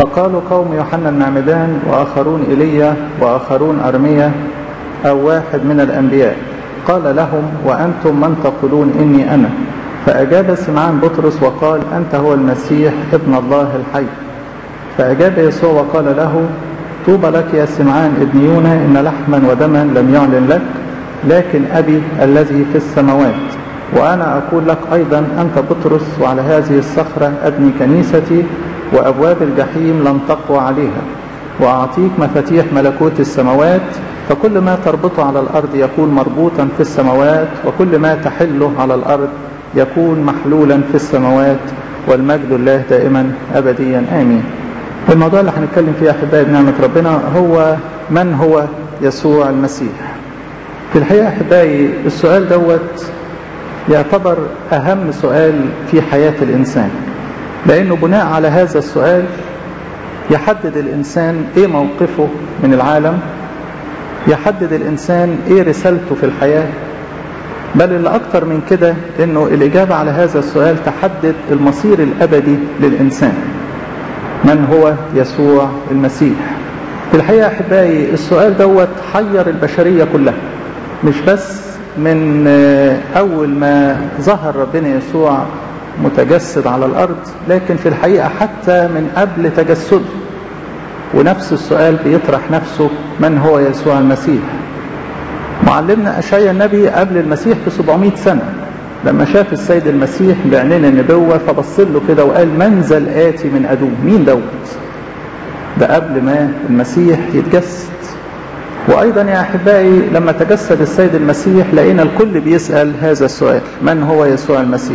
فقالوا قوم يوحنا المعمدان وآخرون إيليا وآخرون أرمية أو واحد من الأنبياء قال لهم وأنتم من تقولون إني أنا فأجاب سمعان بطرس وقال أنت هو المسيح ابن الله الحي فأجاب يسوع وقال له طوبى لك يا سمعان ابن يونا إن لحما ودما لم يعلن لك لكن أبي الذي في السماوات وأنا أقول لك أيضا أنت بطرس وعلى هذه الصخرة أبني كنيستي وأبواب الجحيم لن تقوى عليها وأعطيك مفاتيح ملكوت السماوات فكل ما تربطه على الأرض يكون مربوطا في السماوات وكل ما تحله على الأرض يكون محلولا في السماوات والمجد الله دائما أبديا آمين الموضوع اللي هنتكلم فيه أحبائي بنعمة ربنا هو من هو يسوع المسيح في الحقيقة أحبائي السؤال دوت يعتبر أهم سؤال في حياة الإنسان لأنه بناء على هذا السؤال يحدد الإنسان إيه موقفه من العالم يحدد الإنسان إيه رسالته في الحياة بل اللي أكتر من كده إنه الإجابة على هذا السؤال تحدد المصير الأبدي للإنسان من هو يسوع المسيح في الحقيقة أحبائي السؤال دوت حير البشرية كلها مش بس من أول ما ظهر ربنا يسوع متجسد على الأرض لكن في الحقيقة حتى من قبل تجسده ونفس السؤال بيطرح نفسه من هو يسوع المسيح معلمنا أشعيا النبي قبل المسيح ب 700 سنة لما شاف السيد المسيح بعينين النبوة فبص له كده وقال من ذا الآتي من أدوم مين دوت ده قبل ما المسيح يتجسد وأيضا يا أحبائي لما تجسد السيد المسيح لقينا الكل بيسأل هذا السؤال من هو يسوع المسيح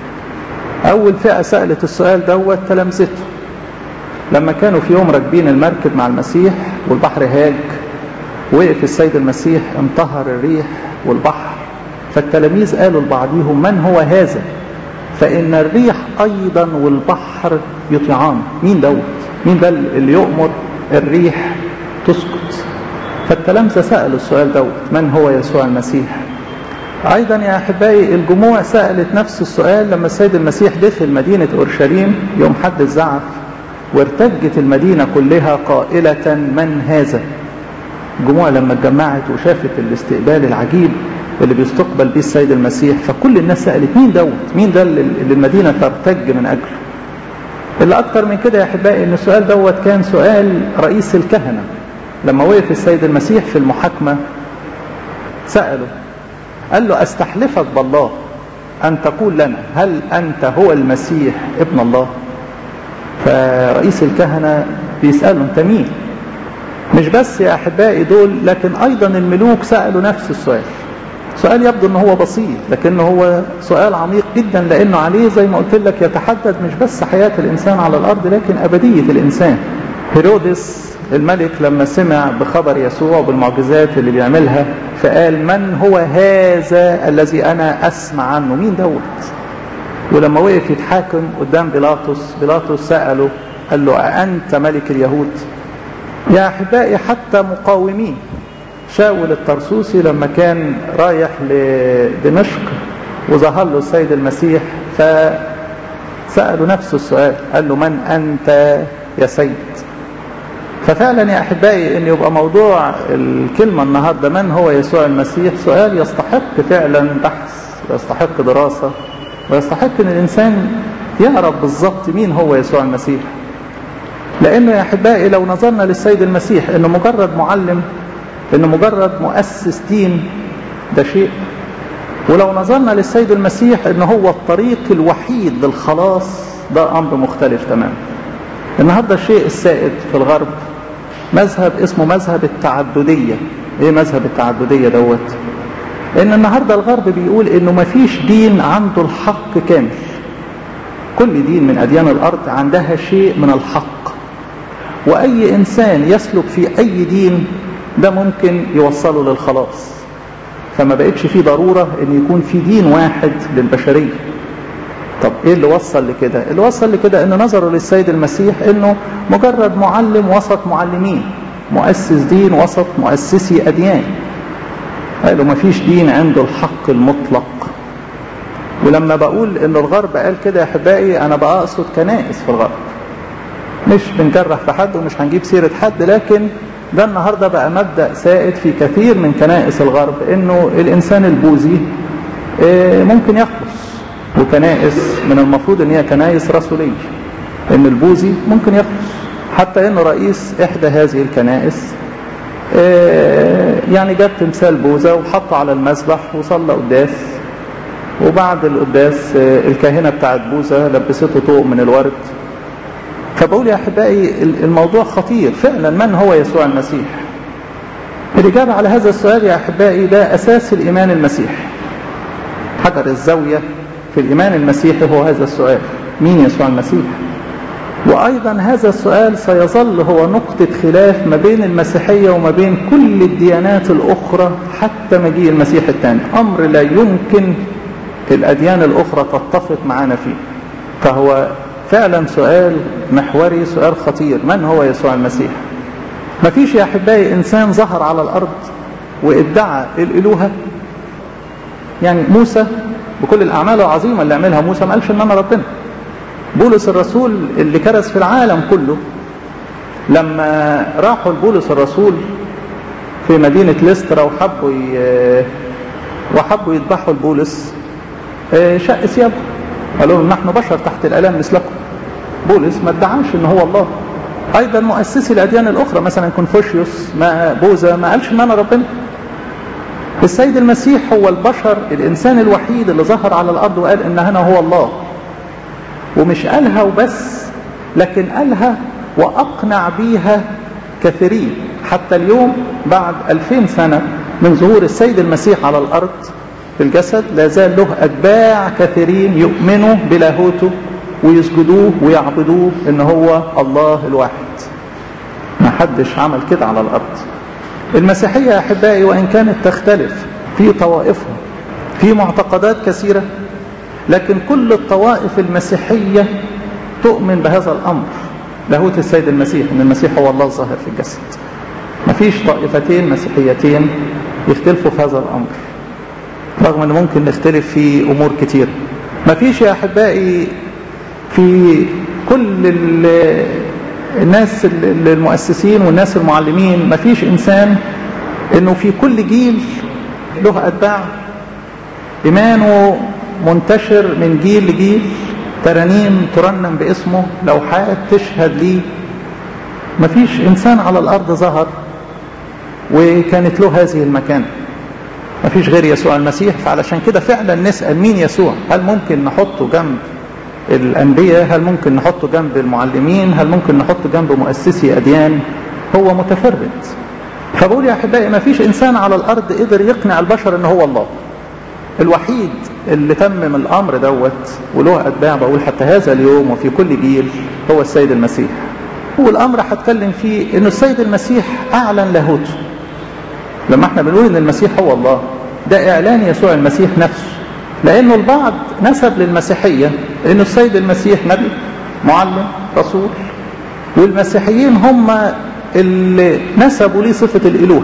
أول فئة سألت السؤال دوت تلامذته لما كانوا في يوم راكبين المركب مع المسيح والبحر هاج وقف السيد المسيح انطهر الريح والبحر فالتلاميذ قالوا لبعضهم من هو هذا فإن الريح أيضا والبحر يطيعان مين دوت مين ده اللي يؤمر الريح تسكت فالتلامذة سألوا السؤال دوت من هو يسوع المسيح أيضا يا أحبائي الجموع سألت نفس السؤال لما السيد المسيح دخل مدينة أورشليم يوم حد الزعف وارتجت المدينة كلها قائلة من هذا الجموع لما اتجمعت وشافت الاستقبال العجيب اللي بيستقبل به السيد المسيح فكل الناس سألت مين دوت مين ده اللي المدينة ترتج من أجله اللي أكتر من كده يا أحبائي إن السؤال دوت كان سؤال رئيس الكهنة لما وقف السيد المسيح في المحاكمة سأله قال له أستحلفك بالله أن تقول لنا هل أنت هو المسيح ابن الله فرئيس الكهنة بيسأله أنت مين مش بس يا أحبائي دول لكن أيضا الملوك سألوا نفس السؤال سؤال يبدو أنه هو بسيط لكنه هو سؤال عميق جدا لأنه عليه زي ما قلت لك يتحدد مش بس حياة الإنسان على الأرض لكن أبدية الإنسان هيرودس الملك لما سمع بخبر يسوع بالمعجزات اللي بيعملها فقال من هو هذا الذي أنا أسمع عنه مين دوت ولما وقف يتحاكم قدام بيلاطس بيلاطس سأله قال له أأنت ملك اليهود يا أحبائي حتى مقاومين شاول الطرسوسي لما كان رايح لدمشق وظهر له السيد المسيح فسأله نفس السؤال قال له من أنت يا سيد ففعلا يا أحبائي أن يبقى موضوع الكلمة النهاردة من هو يسوع المسيح سؤال يستحق فعلا بحث ويستحق دراسة ويستحق أن الإنسان يعرف بالضبط مين هو يسوع المسيح لأنه يا أحبائي لو نظرنا للسيد المسيح أنه مجرد معلم أنه مجرد مؤسس دين ده شيء ولو نظرنا للسيد المسيح أنه هو الطريق الوحيد للخلاص ده أمر مختلف تماما النهاردة الشيء السائد في الغرب مذهب اسمه مذهب التعددية ايه مذهب التعددية دوت ان النهاردة الغرب بيقول انه مفيش دين عنده الحق كامل كل دين من اديان الارض عندها شيء من الحق واي انسان يسلك في اي دين ده ممكن يوصله للخلاص فما بقتش فيه ضرورة ان يكون في دين واحد للبشرية طب ايه اللي وصل لكده اللي وصل لكده ان نظروا للسيد المسيح انه مجرد معلم وسط معلمين مؤسس دين وسط مؤسسي اديان قالوا ما فيش دين عنده الحق المطلق ولما بقول ان الغرب قال كده يا احبائي انا بقى اقصد كنائس في الغرب مش بنجرح في حد ومش هنجيب سيرة حد لكن ده النهاردة بقى مبدأ سائد في كثير من كنائس الغرب انه الانسان البوذي ممكن يخلص وكنائس من المفروض ان هي كنائس رسولية ان البوذي ممكن يخلص حتى ان رئيس احدى هذه الكنائس يعني جاب تمثال بوذا وحطه على المسبح وصلى قداس وبعد القداس الكاهنة بتاعت بوذا لبسته طوق من الورد فبقول يا أحبائي الموضوع خطير فعلا من هو يسوع المسيح الإجابة على هذا السؤال يا أحبائي ده أساس الإيمان المسيحي حجر الزاوية في الإيمان المسيحي هو هذا السؤال مين يسوع المسيح وأيضا هذا السؤال سيظل هو نقطة خلاف ما بين المسيحية وما بين كل الديانات الأخرى حتى مجيء المسيح الثاني أمر لا يمكن الأديان الأخرى تتفق معنا فيه فهو فعلا سؤال محوري سؤال خطير من هو يسوع المسيح ما فيش يا أحبائي إنسان ظهر على الأرض وادعى الإلوهة يعني موسى بكل الأعمال العظيمة اللي عملها موسى ما قالش إن أنا ربنا بولس الرسول اللي كرس في العالم كله لما راحوا لبولس الرسول في مدينة ليسترا وحبوا ي... وحبوا يذبحوا لبولس شق ثيابه قالوا لهم نحن بشر تحت الالام مثلكم بولس ما ادعاش ان هو الله ايضا مؤسسي الاديان الاخرى مثلا كونفوشيوس ما بوذا ما قالش ان انا ربنا السيد المسيح هو البشر الانسان الوحيد اللي ظهر على الارض وقال ان انا هو الله ومش قالها وبس لكن قالها واقنع بيها كثيرين حتى اليوم بعد ألفين سنة من ظهور السيد المسيح على الأرض في الجسد لا زال له أتباع كثيرين يؤمنوا بلاهوته ويسجدوه ويعبدوه ان هو الله الواحد ما حدش عمل كده على الأرض المسيحية يا أحبائي وإن كانت تختلف في طوائفها في معتقدات كثيرة لكن كل الطوائف المسيحية تؤمن بهذا الأمر لاهوت السيد المسيح ان المسيح هو الله الظاهر في الجسد ما فيش طائفتين مسيحيتين يختلفوا في هذا الأمر رغم ان ممكن نختلف في امور كتير ما فيش يا احبائي في كل الناس المؤسسين والناس المعلمين ما فيش انسان انه في كل جيل له اتباع ايمانه منتشر من جيل لجيل ترانيم ترنم باسمه لوحات تشهد ليه ما فيش انسان على الارض ظهر وكانت له هذه المكانه ما فيش غير يسوع المسيح فعلشان كده فعلا نسأل مين يسوع هل ممكن نحطه جنب الأنبياء هل ممكن نحطه جنب المعلمين هل ممكن نحطه جنب مؤسسي أديان هو متفرد فبقول يا أحبائي ما فيش إنسان على الأرض قدر يقنع البشر أنه هو الله الوحيد اللي تمم الأمر دوت وله أتباع بقول حتى هذا اليوم وفي كل جيل هو السيد المسيح والأمر هتكلم فيه أنه السيد المسيح أعلن لاهوته لما احنا بنقول ان المسيح هو الله ده اعلان يسوع المسيح نفسه لانه البعض نسب للمسيحية انه السيد المسيح نبي معلم رسول والمسيحيين هم اللي نسبوا ليه صفة الالوه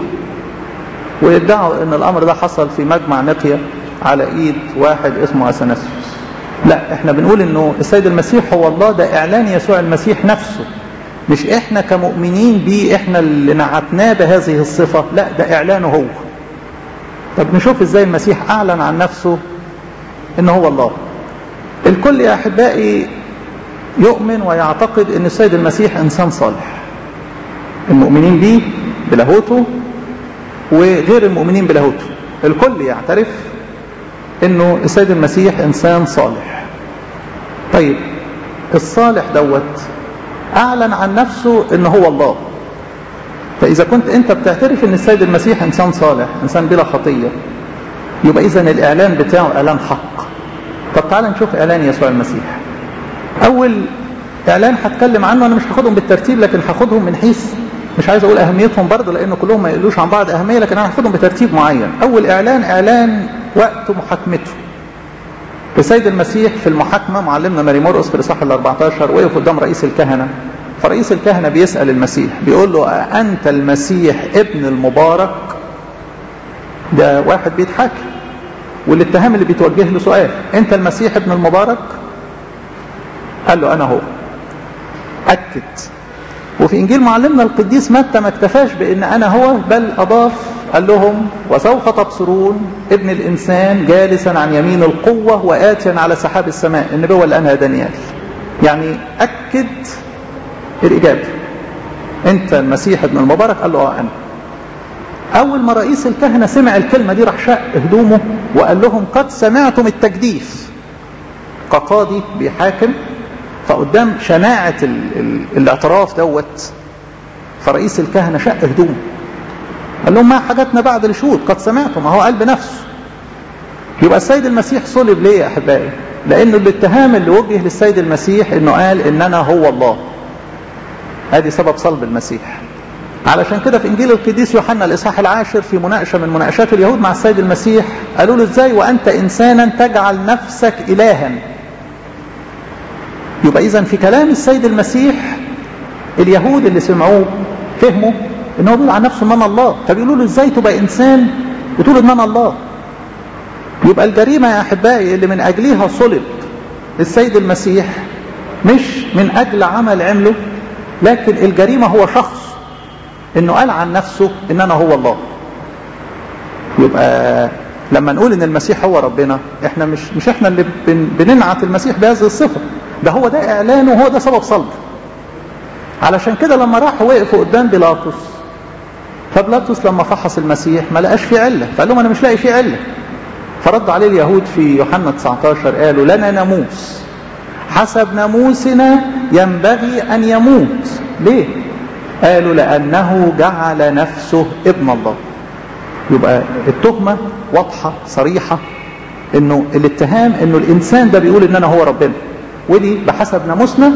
ويدعوا ان الامر ده حصل في مجمع نقية على ايد واحد اسمه اثناسيوس لا احنا بنقول انه السيد المسيح هو الله ده اعلان يسوع المسيح نفسه مش احنا كمؤمنين بيه احنا اللي نعتناه بهذه الصفة لا ده اعلانه هو طب نشوف ازاي المسيح اعلن عن نفسه ان هو الله الكل يا احبائي يؤمن ويعتقد ان السيد المسيح انسان صالح المؤمنين بيه بلاهوته وغير المؤمنين بلاهوته الكل يعترف انه السيد المسيح انسان صالح طيب الصالح دوت اعلن عن نفسه ان هو الله فاذا كنت انت بتعترف ان السيد المسيح انسان صالح انسان بلا خطيه يبقى اذا الاعلان بتاعه اعلان حق طب تعال نشوف اعلان يسوع المسيح اول اعلان هتكلم عنه انا مش هاخدهم بالترتيب لكن هاخدهم من حيث مش عايز اقول اهميتهم برضه لان كلهم ما يقولوش عن بعض اهميه لكن انا هاخدهم بترتيب معين اول اعلان اعلان وقت محاكمته السيد المسيح في المحاكمة معلمنا ماري مرقس في الإصحاح ال 14 وقف قدام رئيس الكهنة فرئيس الكهنة بيسأل المسيح بيقول له أنت المسيح ابن المبارك ده واحد بيتحاكم والاتهام اللي بيتوجه له سؤال أنت المسيح ابن المبارك قال له أنا هو أكد وفي إنجيل معلمنا القديس متى ما اكتفاش بأن أنا هو بل أضاف قال لهم وسوف تبصرون ابن الإنسان جالسا عن يمين القوة وآتيا على سحاب السماء النبوة اللي أنها دانيال يعني أكد الإجابة أنت المسيح ابن المبارك قال له آه أنا أول ما رئيس الكهنة سمع الكلمة دي راح شق هدومه وقال لهم قد سمعتم التجديف كقاضي بيحاكم فقدام شناعة ال ال الاعتراف دوت فرئيس الكهنة شق هدومه قال لهم ما حاجتنا بعد الشهود قد سمعتم هو قال بنفسه يبقى السيد المسيح صلب ليه يا أحبائي لأنه الاتهام اللي وجه للسيد المسيح أنه قال إن أنا هو الله هذه سبب صلب المسيح علشان كده في إنجيل القديس يوحنا الإصحاح العاشر في مناقشة من مناقشات اليهود مع السيد المسيح قالوا له إزاي وأنت إنسانا تجعل نفسك إلها يبقى إذا في كلام السيد المسيح اليهود اللي سمعوه فهموا ان هو بيقول عن نفسه ان انا الله فبيقولوا له ازاي تبقى انسان وتقول ان انا الله يبقى الجريمه يا احبائي اللي من اجلها صلب السيد المسيح مش من اجل عمل عمله لكن الجريمه هو شخص انه قال عن نفسه ان انا هو الله يبقى لما نقول ان المسيح هو ربنا احنا مش مش احنا اللي بن بننعت المسيح بهذه الصفه ده هو ده اعلانه وهو ده سبب صلبه علشان كده لما راحوا وقفوا قدام بيلاطس فبيلاطس لما فحص المسيح ما لقاش فيه عله فقال لهم انا مش لاقي فيه عله فرد عليه اليهود في يوحنا 19 قالوا لنا ناموس حسب ناموسنا ينبغي ان يموت ليه قالوا لانه جعل نفسه ابن الله يبقى التهمه واضحه صريحه انه الاتهام انه الانسان ده بيقول ان انا هو ربنا ودي بحسب ناموسنا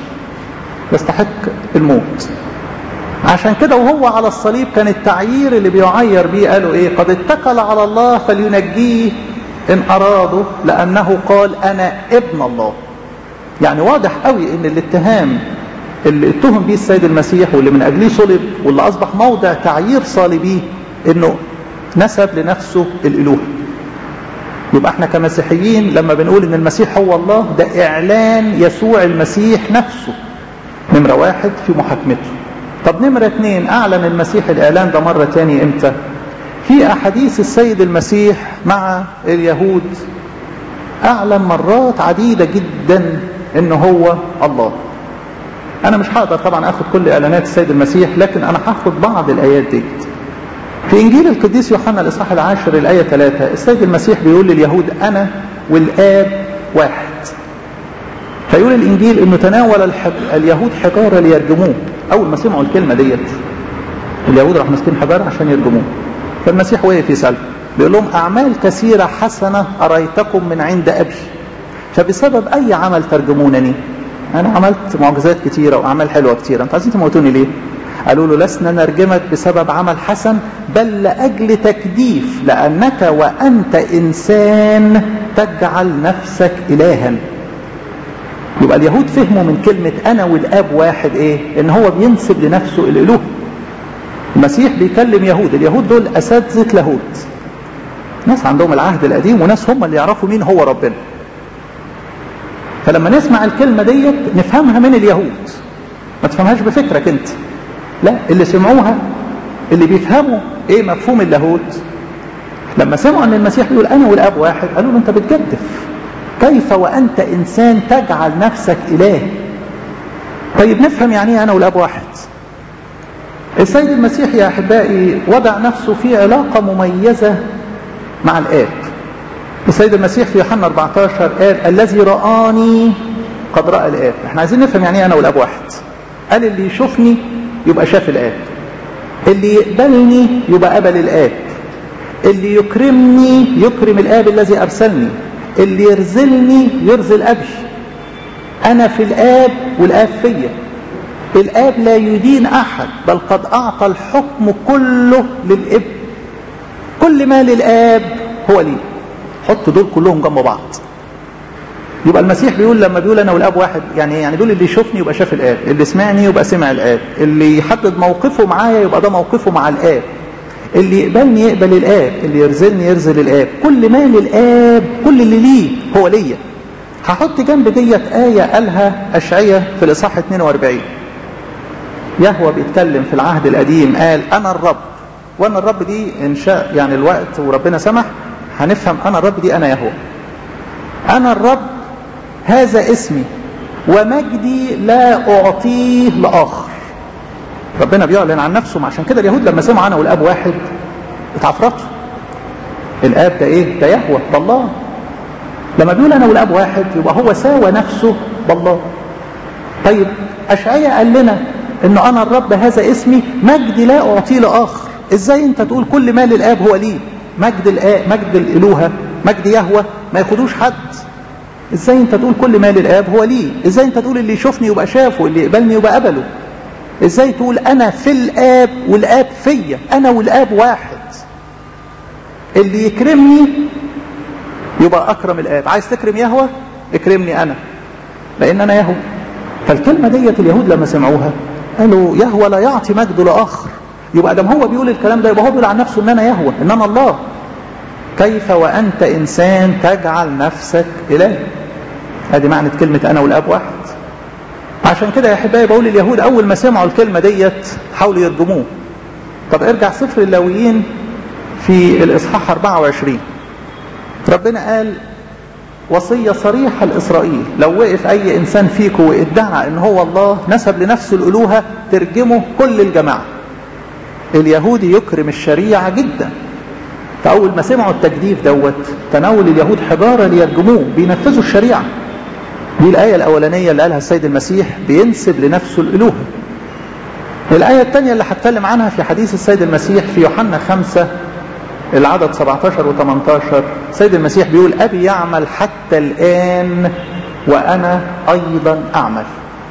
يستحق الموت عشان كده وهو على الصليب كان التعيير اللي بيعير بيه قالوا ايه قد اتكل على الله فلينجيه ان ارادوا لانه قال انا ابن الله يعني واضح قوي ان الاتهام اللي اتهم بيه السيد المسيح واللي من اجله صلب واللي اصبح موضع تعيير صالبيه انه نسب لنفسه الالوهه يبقى احنا كمسيحيين لما بنقول ان المسيح هو الله ده اعلان يسوع المسيح نفسه نمرة واحد في محاكمته طب نمرة اتنين اعلن المسيح الاعلان ده مرة تاني امتى في احاديث السيد المسيح مع اليهود اعلن مرات عديدة جدا انه هو الله انا مش هقدر طبعا اخد كل اعلانات السيد المسيح لكن انا هاخد بعض الايات دي في انجيل القديس يوحنا الاصحاح العاشر الايه 3 السيد المسيح بيقول لليهود انا والاب واحد فيقول الانجيل انه تناول الحج... اليهود حجاره ليرجموه اول ما سمعوا الكلمه ديت اليهود راح ماسكين حجاره عشان يرجموه فالمسيح وقف يسال بيقول لهم اعمال كثيره حسنه اريتكم من عند ابي فبسبب اي عمل ترجمونني انا عملت معجزات كثيره واعمال حلوه كثيره انتوا عايزين تموتوني ليه قالوا له لسنا نرجمك بسبب عمل حسن بل لاجل تكديف لانك وانت انسان تجعل نفسك الها يبقى اليهود فهموا من كلمة أنا والآب واحد إيه؟ إن هو بينسب لنفسه الإله. المسيح بيكلم يهود، اليهود دول أساتذة لاهوت. ناس عندهم العهد القديم وناس هم اللي يعرفوا مين هو ربنا. فلما نسمع الكلمة ديت نفهمها من اليهود. ما تفهمهاش بفكرك أنت. لا اللي سمعوها اللي بيفهموا إيه مفهوم اللاهوت لما سمعوا أن المسيح بيقول أنا والآب واحد قالوا له أنت بتجدف. كيف وأنت إنسان تجعل نفسك إله طيب نفهم يعني ايه أنا والأب واحد السيد المسيح يا أحبائي وضع نفسه في علاقة مميزة مع الآب السيد المسيح في يوحنا 14 قال الذي رآني قد رأى الآب احنا عايزين نفهم يعني ايه أنا والأب واحد قال اللي يشوفني يبقى شاف الآب اللي يقبلني يبقى قبل الآب اللي يكرمني يكرم الآب الذي أرسلني اللي يرزلني يرزل أبي أنا في الآب والآب فيا الآب لا يدين أحد بل قد أعطى الحكم كله للإب كل ما للآب هو لي حط دول كلهم جنب بعض يبقى المسيح بيقول لما بيقول انا والاب واحد يعني يعني دول اللي يشوفني يبقى شاف الاب اللي سمعني يبقى سمع الاب اللي يحدد موقفه معايا يبقى ده موقفه مع الاب اللي يقبلني يقبل الاب اللي يرزلني يرزل الاب كل ما للاب كل اللي ليه هو ليا هحط جنب ديت آية قالها أشعية في الإصحاح 42 يهوى بيتكلم في العهد القديم قال أنا الرب وأنا الرب دي إن شاء يعني الوقت وربنا سمح هنفهم أنا الرب دي أنا يهوى أنا الرب هذا اسمي ومجدي لا أعطيه لآخر ربنا بيعلن عن نفسه عشان كده اليهود لما سمعوا أنا والأب واحد اتعفرتوا الآب ده إيه؟ ده يهوى ده الله لما بيقول أنا والأب واحد يبقى هو ساوى نفسه بالله طيب أشعية قال لنا إن أنا الرب هذا اسمي مجدي لا أعطيه لآخر إزاي أنت تقول كل ما للآب هو ليه مجد الآب مجد الإلوهة مجد يهوى ما ياخدوش حد ازاي انت تقول كل ما للاب هو ليه ازاي انت تقول اللي يشوفني يبقى شافه اللي يقبلني يبقى قبله ازاي تقول انا في الاب والاب فيا انا والاب واحد اللي يكرمني يبقى اكرم الاب عايز تكرم يهوى اكرمني انا لان انا يهوى فالكلمه ديت اليهود لما سمعوها قالوا يهوى لا يعطي مجده لاخر يبقى دام هو بيقول الكلام ده يبقى هو بيقول عن نفسه ان انا يهوى ان انا الله كيف وأنت إنسان تجعل نفسك إله هذه معنى كلمة أنا والأب واحد عشان كده يا أحبائي بقول اليهود أول ما سمعوا الكلمة ديت حاولوا يرجموه طب ارجع سفر اللاويين في الإصحاح 24 ربنا قال وصية صريحة لإسرائيل لو وقف أي إنسان فيكم وادعى إن هو الله نسب لنفسه الألوهة ترجمه كل الجماعة اليهودي يكرم الشريعة جدا فأول ما سمعوا التجديف دوت تناول اليهود حجارة ليرجموه بينفذوا الشريعة دي الآية الأولانية اللي قالها السيد المسيح بينسب لنفسه الألوهة الآية الثانية اللي هتكلم عنها في حديث السيد المسيح في يوحنا خمسة العدد 17 و 18 السيد المسيح بيقول أبي يعمل حتى الآن وأنا أيضا أعمل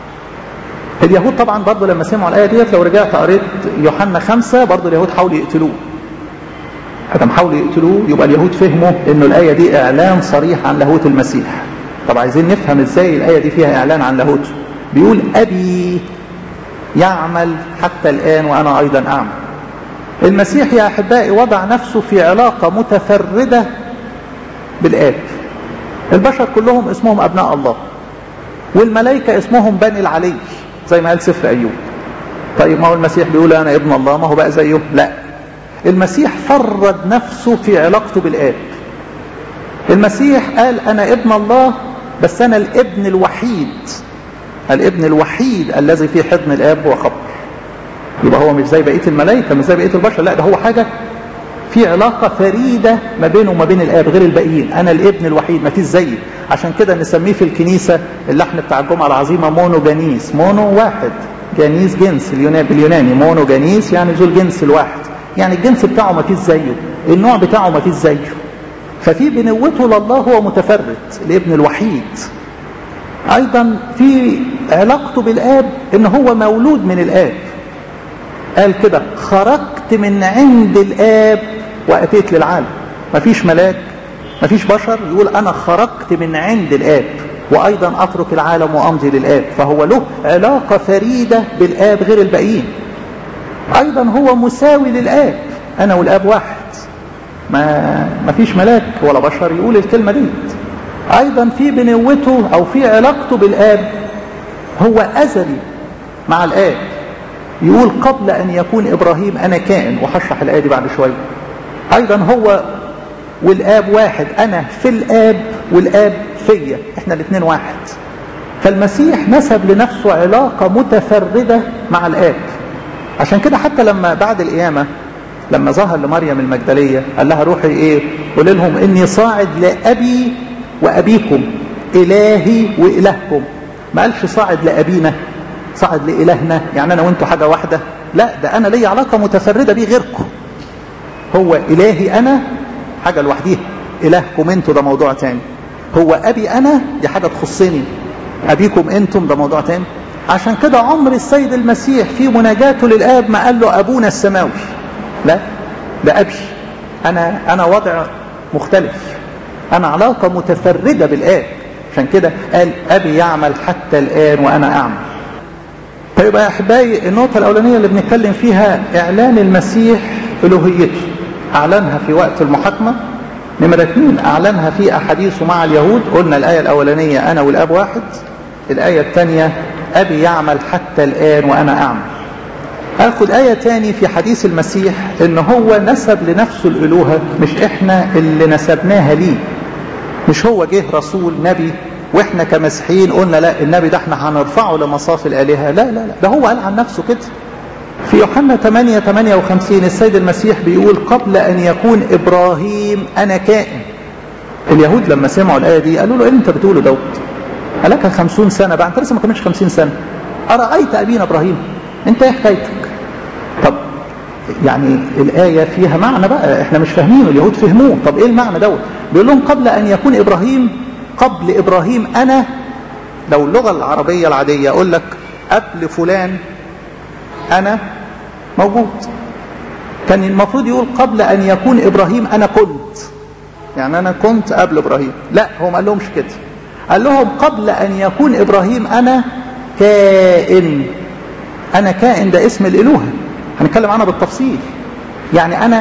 اليهود طبعا برضه لما سمعوا الآية ديت لو رجعت قريت يوحنا خمسة برضه اليهود حاولوا يقتلوه ادم حاولوا يقتلوه يبقى اليهود فهموا انه الايه دي اعلان صريح عن لاهوت المسيح طب عايزين نفهم ازاي الايه دي فيها اعلان عن لاهوته بيقول ابي يعمل حتى الان وانا ايضا اعمل المسيح يا احبائي وضع نفسه في علاقه متفرده بالاب البشر كلهم اسمهم ابناء الله والملائكه اسمهم بني العلي زي ما قال سفر ايوب طيب ما هو المسيح بيقول انا ابن الله ما هو بقى زيه لا المسيح فرد نفسه في علاقته بالآب المسيح قال أنا ابن الله بس أنا الابن الوحيد الابن الوحيد الذي في حضن الآب هو خبر يبقى هو مش زي بقية الملائكة مش زي بقية البشر لا ده هو حاجة في علاقة فريدة ما بينه وما بين الآب غير الباقيين أنا الابن الوحيد ما فيش زيي عشان كده نسميه في الكنيسة اللحن بتاع الجمعة العظيمة مونو جانيس مونو واحد جانيس جنس اليوناني باليوناني مونو جانيس يعني ذو الجنس الواحد يعني الجنس بتاعه ما فيش زيه النوع بتاعه ما فيش زيه ففي بنوته لله هو متفرد الابن الوحيد ايضا في علاقته بالاب ان هو مولود من الاب قال كده خرجت من عند الاب واتيت للعالم ما فيش ملاك ما فيش بشر يقول انا خرجت من عند الاب وايضا اترك العالم وامضي للاب فهو له علاقه فريده بالاب غير الباقيين ايضا هو مساوي للاب انا والاب واحد ما ما فيش ملاك ولا بشر يقول الكلمه دي ايضا في بنوته او في علاقته بالاب هو ازلي مع الاب يقول قبل ان يكون ابراهيم انا كائن وهشرح الايه دي بعد شويه ايضا هو والاب واحد انا في الاب والاب فيا احنا الاثنين واحد فالمسيح نسب لنفسه علاقه متفرده مع الاب عشان كده حتى لما بعد القيامة لما ظهر لمريم المجدلية قال لها روحي ايه قول لهم اني صاعد لأبي وأبيكم إلهي وإلهكم ما قالش صاعد لأبينا صاعد لإلهنا يعني أنا وانتوا حاجة واحدة لا ده أنا لي علاقة متفردة بيه غيركم هو إلهي أنا حاجة لوحديها إلهكم انتوا ده موضوع تاني هو أبي أنا دي حاجة تخصني أبيكم انتم ده موضوع تاني عشان كده عمر السيد المسيح في مناجاته للآب ما قال له أبونا السماوي لا ده أبي أنا أنا وضع مختلف أنا علاقة متفردة بالآب عشان كده قال أبي يعمل حتى الآن وأنا أعمل طيب يا أحبائي النقطة الأولانية اللي بنتكلم فيها إعلان المسيح ألوهيته أعلنها في وقت المحاكمة نمرة اثنين أعلنها في أحاديثه مع اليهود قلنا الآية الأولانية أنا والآب واحد الآية الثانية أبي يعمل حتى الآن وأنا أعمل اخد آية تاني في حديث المسيح ان هو نسب لنفسه الالوهة مش احنا اللي نسبناها ليه مش هو جه رسول نبي واحنا كمسيحيين قلنا لا النبي ده احنا هنرفعه لمصاف الالهة لا لا لا ده هو قال عن نفسه كده في يوحنا 8 58 السيد المسيح بيقول قبل ان يكون ابراهيم انا كائن اليهود لما سمعوا الايه دي قالوا له ايه اللي انت بتقوله دوت قال لك 50 سنه بقى انت لسه ما كملتش 50 سنه ارايت ابينا ابراهيم انت ايه حكايتك طب يعني الآية فيها معنى بقى احنا مش فاهمينه اليهود فهموه طب ايه المعنى دوت بيقول لهم قبل ان يكون ابراهيم قبل ابراهيم انا لو اللغة العربية العادية اقول لك قبل فلان انا موجود كان المفروض يقول قبل ان يكون ابراهيم انا كنت يعني انا كنت قبل ابراهيم لا هو ما قال لهمش كده قال لهم قبل ان يكون ابراهيم انا كائن انا كائن ده اسم الالوهه هنتكلم عنها بالتفصيل يعني انا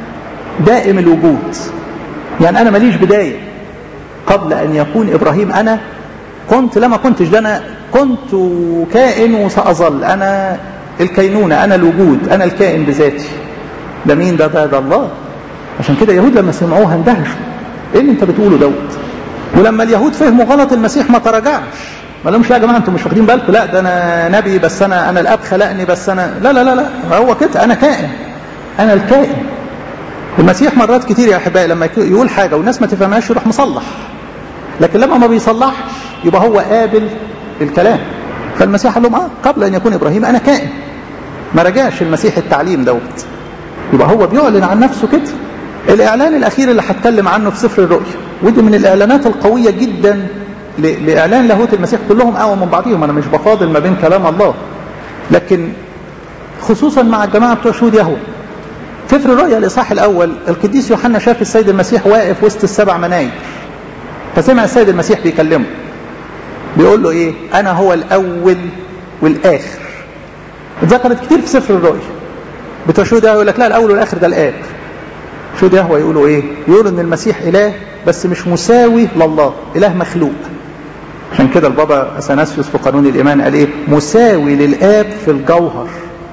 دائم الوجود يعني انا ماليش بدايه قبل ان يكون ابراهيم انا كنت لما كنتش ده انا كنت كائن وساظل انا الكينونه انا الوجود انا الكائن بذاتي ده مين ده ده, ده الله عشان كده اليهود لما سمعوها اندهشوا ايه اللي انت بتقوله دوت ولما اليهود فهموا غلط المسيح ما تراجعش ما لهمش لا يا جماعه انتم مش واخدين بالكم لا ده انا نبي بس انا انا الاب خلقني بس انا لا لا لا لا هو كده انا كائن انا الكائن المسيح مرات كتير يا احبائي لما يقول حاجه والناس ما تفهمهاش يروح مصلح لكن لما ما بيصلحش يبقى هو قابل الكلام فالمسيح قال لهم اه قبل ان يكون ابراهيم انا كائن ما رجعش المسيح التعليم دوت يبقى هو بيعلن عن نفسه كده الاعلان الاخير اللي هتكلم عنه في سفر الرؤيا ودي من الاعلانات القويه جدا لاعلان لاهوت المسيح كلهم اقوى من بعضهم انا مش بفاضل ما بين كلام الله لكن خصوصا مع الجماعه بتوع شهود يهوه سفر الرؤيا الاصحاح الاول القديس يوحنا شاف السيد المسيح واقف وسط السبع مناير فسمع السيد المسيح بيكلمه بيقول له ايه انا هو الاول والاخر اتذكرت كتير في سفر الرؤيا بتوع شهود يهوه يقول لك لا الاول والاخر ده الاب شهود يهوه يقولوا ايه يقولوا ان المسيح اله بس مش مساوي لله اله مخلوق عشان كده البابا اثناسيوس في قانون الايمان قال ايه مساوي للاب في الجوهر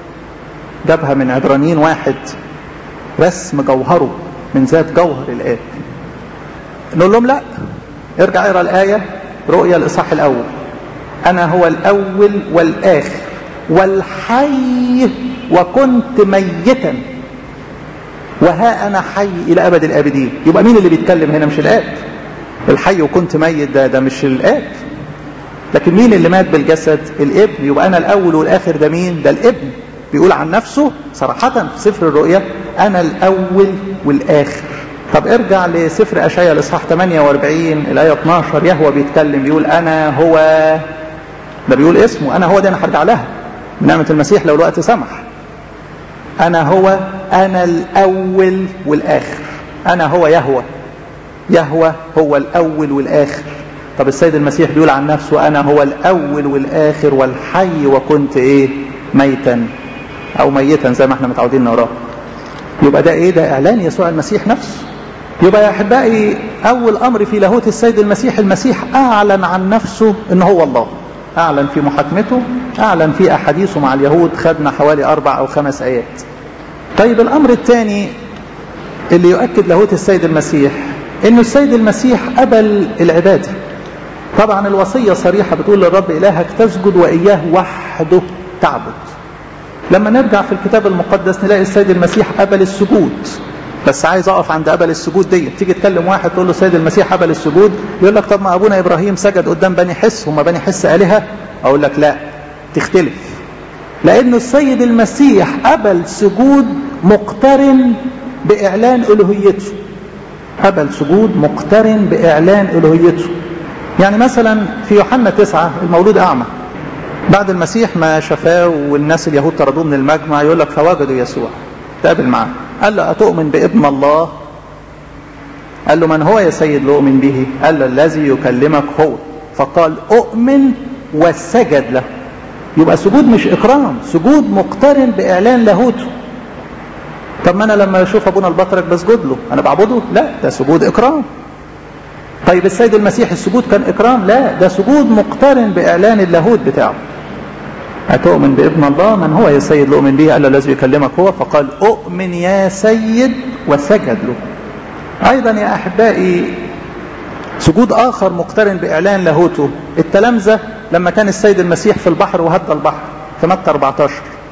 جابها من عبرانيين واحد رسم جوهره من ذات جوهر الاب نقول لهم لا ارجع اقرا الايه رؤيا الاصحاح الاول انا هو الاول والاخر والحي وكنت ميتا وها انا حي الى ابد الابدين يبقى مين اللي بيتكلم هنا مش الاب الحي وكنت ميت ده ده مش الاب لكن مين اللي مات بالجسد الابن يبقى انا الاول والاخر ده مين ده الابن بيقول عن نفسه صراحة في سفر الرؤيا انا الاول والاخر طب ارجع لسفر اشعياء الاصحاح 48 الايه 12 يهوى بيتكلم بيقول انا هو ده بيقول اسمه انا هو ده انا هرجع لها بنعمه المسيح لو الوقت سمح انا هو انا الاول والاخر انا هو يهوى يهوى هو الاول والاخر طب السيد المسيح بيقول عن نفسه انا هو الاول والاخر والحي وكنت ايه ميتا او ميتا زي ما احنا متعودين نقراه يبقى ده ايه ده اعلان يسوع المسيح نفسه يبقى يا احبائي اول امر في لاهوت السيد المسيح المسيح اعلن عن نفسه ان هو الله اعلن في محاكمته اعلن في احاديثه مع اليهود خدنا حوالي اربع او خمس ايات طيب الامر الثاني اللي يؤكد لاهوت السيد المسيح انه السيد المسيح قبل العباده طبعا الوصيه صريحه بتقول للرب الهك تسجد واياه وحده تعبد لما نرجع في الكتاب المقدس نلاقي السيد المسيح قبل السجود بس عايز اقف عند قبل السجود دي تيجي تكلم واحد تقول له السيد المسيح قبل السجود يقول لك طب ما ابونا ابراهيم سجد قدام بني حس هم بني حس الهه اقول لك لا تختلف لانه السيد المسيح قبل سجود مقترن باعلان الوهيته قبل سجود مقترن باعلان الوهيته يعني مثلا في يوحنا تسعة المولود اعمى بعد المسيح ما شفاه والناس اليهود طردوه من المجمع يقول لك فوجدوا يسوع تقابل معاه قال له أتؤمن بابن الله قال له من هو يا سيد لأؤمن به قال له الذي يكلمك هو فقال أؤمن وسجد له يبقى سجود مش إكرام سجود مقترن بإعلان لاهوته طب ما أنا لما أشوف أبونا البطرك بسجد له أنا بعبده لا ده سجود إكرام طيب السيد المسيح السجود كان إكرام لا ده سجود مقترن بإعلان اللاهوت بتاعه أتؤمن بابن الله من هو يا سيد لأؤمن به قال الذي يكلمك هو فقال أؤمن يا سيد وسجد له أيضا يا أحبائي سجود آخر مقترن بإعلان لاهوته التلامذة لما كان السيد المسيح في البحر وهدى البحر في متى 14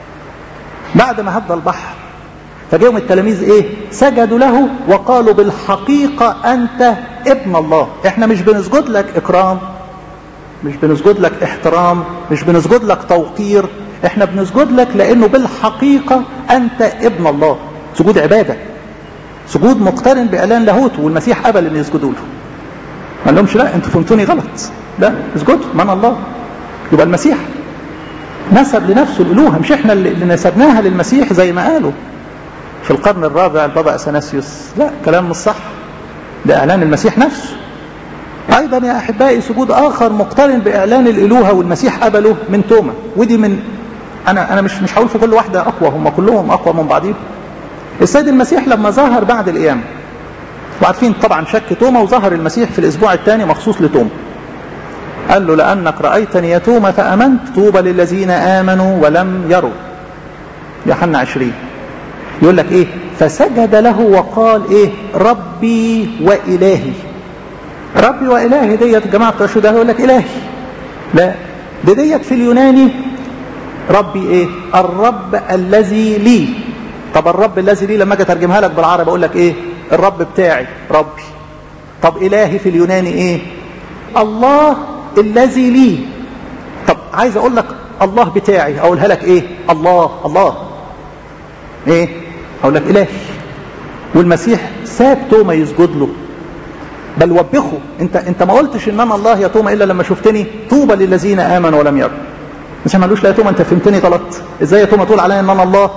بعد ما هدى البحر فجاءهم التلاميذ ايه سجدوا له وقالوا بالحقيقة انت ابن الله احنا مش بنسجد لك اكرام مش بنسجد لك احترام مش بنسجد لك توقير احنا بنسجد لك لانه بالحقيقة انت ابن الله سجود عبادة سجود مقترن باعلان لاهوته والمسيح قبل ان يسجدوا له ما لهمش لا انتوا فهمتوني غلط لا اسجدوا من الله يبقى المسيح نسب لنفسه الالوهه مش احنا اللي نسبناها للمسيح زي ما قالوا في القرن الرابع البابا اثناسيوس لا كلام مش صح ده اعلان المسيح نفسه ايضا يا احبائي سجود اخر مقترن باعلان الالوهه والمسيح قبله من توما ودي من انا انا مش مش هقول في كل واحده اقوى هم كلهم اقوى من بعضهم السيد المسيح لما ظهر بعد القيامه وعارفين طبعا شك توما وظهر المسيح في الاسبوع الثاني مخصوص لتوما قال له لانك رايتني يا توما فامنت طوبى للذين امنوا ولم يروا يوحنا 20 يقول لك ايه فسجد له وقال ايه ربي والهي ربي والهي ديت جماعه بتوع ده يقول لك الهي لا دي ديت في اليوناني ربي ايه الرب الذي لي طب الرب الذي لي لما اجي اترجمها لك بالعربي اقول لك ايه الرب بتاعي ربي طب الهي في اليوناني ايه الله الذي لي طب عايز اقول لك الله بتاعي اقولها لك ايه الله الله ايه اقول لك الهي والمسيح ساب توما يسجد له بل وبخه انت انت ما قلتش ان انا الله يا توما الا لما شفتني طوبى للذين امنوا ولم يروا مش ما قالوش لا يا توما انت فهمتني غلط ازاي يا توما تقول عليا ان انا الله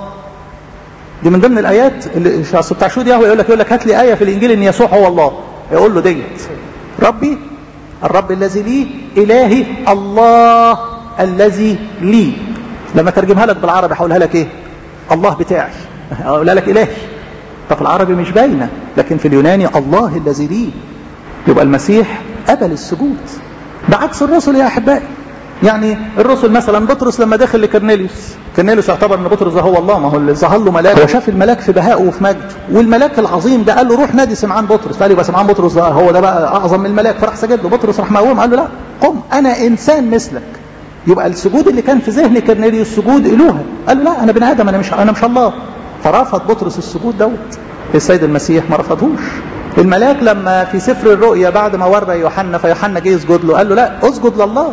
دي من ضمن الايات اللي بتاع شود يهوه يقول لك يقول لك هات لي ايه في الانجيل ان يسوع هو الله يقول له ديت ربي الرب الذي لي الهي الله الذي لي لما ترجمها لك بالعربي هقولها لك ايه الله بتاعي اقولها لك الهي ففي العربي مش باينه لكن في اليوناني الله الذي لي يبقى المسيح قبل السجود بعكس الرسل يا احبائي يعني الرسل مثلا بطرس لما دخل لكرنيليوس كرنيليوس يعتبر ان بطرس ده هو الله ما هو اللي ظهر له ملاك هو شاف الملاك في بهائه وفي مجده والملاك العظيم ده قال له روح نادي سمعان بطرس فقال يبقى سمعان بطرس ده هو ده بقى اعظم من الملاك فراح سجد له بطرس راح مقوم قال له لا قم انا انسان مثلك يبقى السجود اللي كان في ذهن كرنيليوس سجود الوهه قال له لا انا بني ادم انا مش انا مش الله فرفض بطرس السجود دوت السيد المسيح ما رفضهوش الملاك لما في سفر الرؤيا بعد ما ورى يوحنا فيوحنا جه يسجد له قال له لا اسجد لله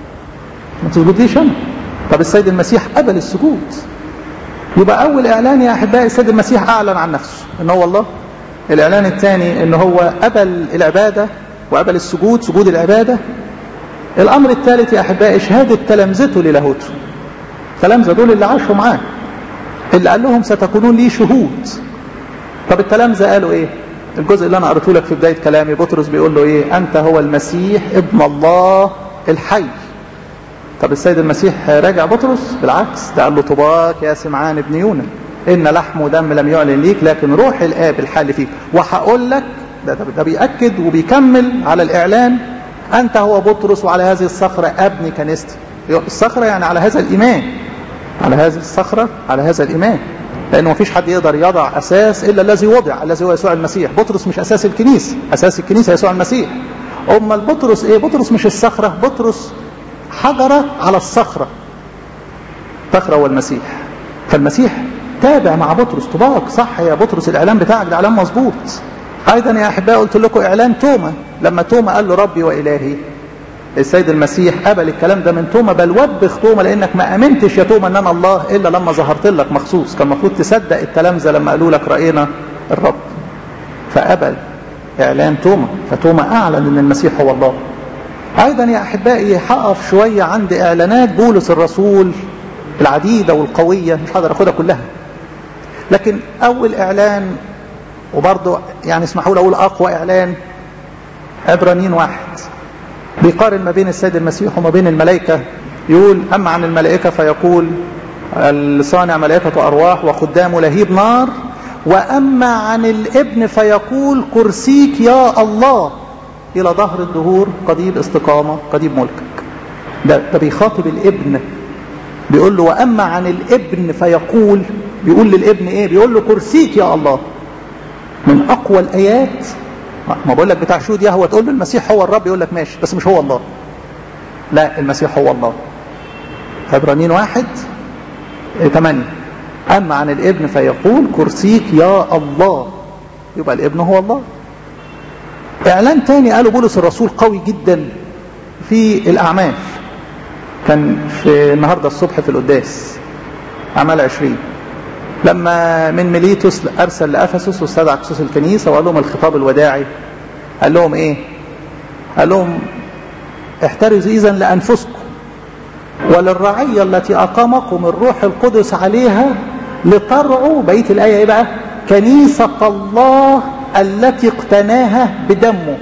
ما تسجدليش انا طب السيد المسيح قبل السجود يبقى اول اعلان يا احبائي السيد المسيح اعلن عن نفسه ان هو الله الاعلان الثاني ان هو قبل العباده وقبل السجود سجود العباده الامر الثالث يا احبائي شهاده تلامذته للاهوته التلامذه دول اللي عاشوا معاه اللي قال لهم ستكونون لي شهود طب التلامذه قالوا ايه الجزء اللي انا قريته لك في بدايه كلامي بطرس بيقول له ايه انت هو المسيح ابن الله الحي طب السيد المسيح راجع بطرس بالعكس ده قال له طباك يا سمعان ابن يونا ان لحم ودم لم يعلن ليك لكن روح الاب الحال فيك وهقول لك ده, ده بيأكد وبيكمل على الاعلان انت هو بطرس وعلى هذه الصخره ابني كنيستي الصخره يعني على هذا الايمان على هذه الصخره على هذا الايمان لانه ما فيش حد يقدر يضع اساس الا الذي وضع الذي هو يسوع المسيح بطرس مش اساس الكنيسه اساس الكنيسه يسوع المسيح امال بطرس ايه بطرس مش الصخره بطرس حجره على الصخره صخره هو المسيح فالمسيح تابع مع بطرس طباق صح يا بطرس الاعلان بتاعك ده اعلان مظبوط ايضا يا احبائي قلت لكم اعلان توما لما توما قال له ربي والهي السيد المسيح قبل الكلام ده من توما بل وبخ توما لانك ما امنتش يا توما ان انا الله الا لما ظهرت لك مخصوص كان المفروض تصدق التلامذه لما قالوا لك راينا الرب فقبل اعلان توما فتوما اعلن ان المسيح هو الله ايضا يا احبائي هقف شويه عند اعلانات بولس الرسول العديده والقويه مش هقدر اخدها كلها لكن اول اعلان وبرضه يعني اسمحوا لي اقول اقوى اعلان عبرانيين واحد بيقارن ما بين السيد المسيح وما بين الملائكة يقول أما عن الملائكة فيقول الصانع ملائكة أرواح وخدام لهيب نار وأما عن الابن فيقول كرسيك يا الله إلى ظهر الدهور قضيب استقامة قضيب ملكك ده, ده بيخاطب الابن بيقول له واما عن الابن فيقول بيقول للابن ايه بيقول له كرسيك يا الله من اقوى الايات ما بقول لك بتاع شهود يهوى تقول له المسيح هو الرب يقول لك ماشي بس مش هو الله لا المسيح هو الله عبرانيين واحد ثمانية أما عن الابن فيقول كرسيك يا الله يبقى الابن هو الله إعلان تاني قاله بولس الرسول قوي جدا في الأعمال كان في النهاردة الصبح في القداس أعمال عشرين لما من ميليتوس أرسل لأفسس واستدعى خصوص الكنيسة وقال لهم الخطاب الوداعي قال لهم إيه قال لهم احترزوا إذا لأنفسكم وللرعية التي أقامكم الروح القدس عليها لترعوا بقية الآية إيه بقى كنيسة الله التي اقتناها بدمه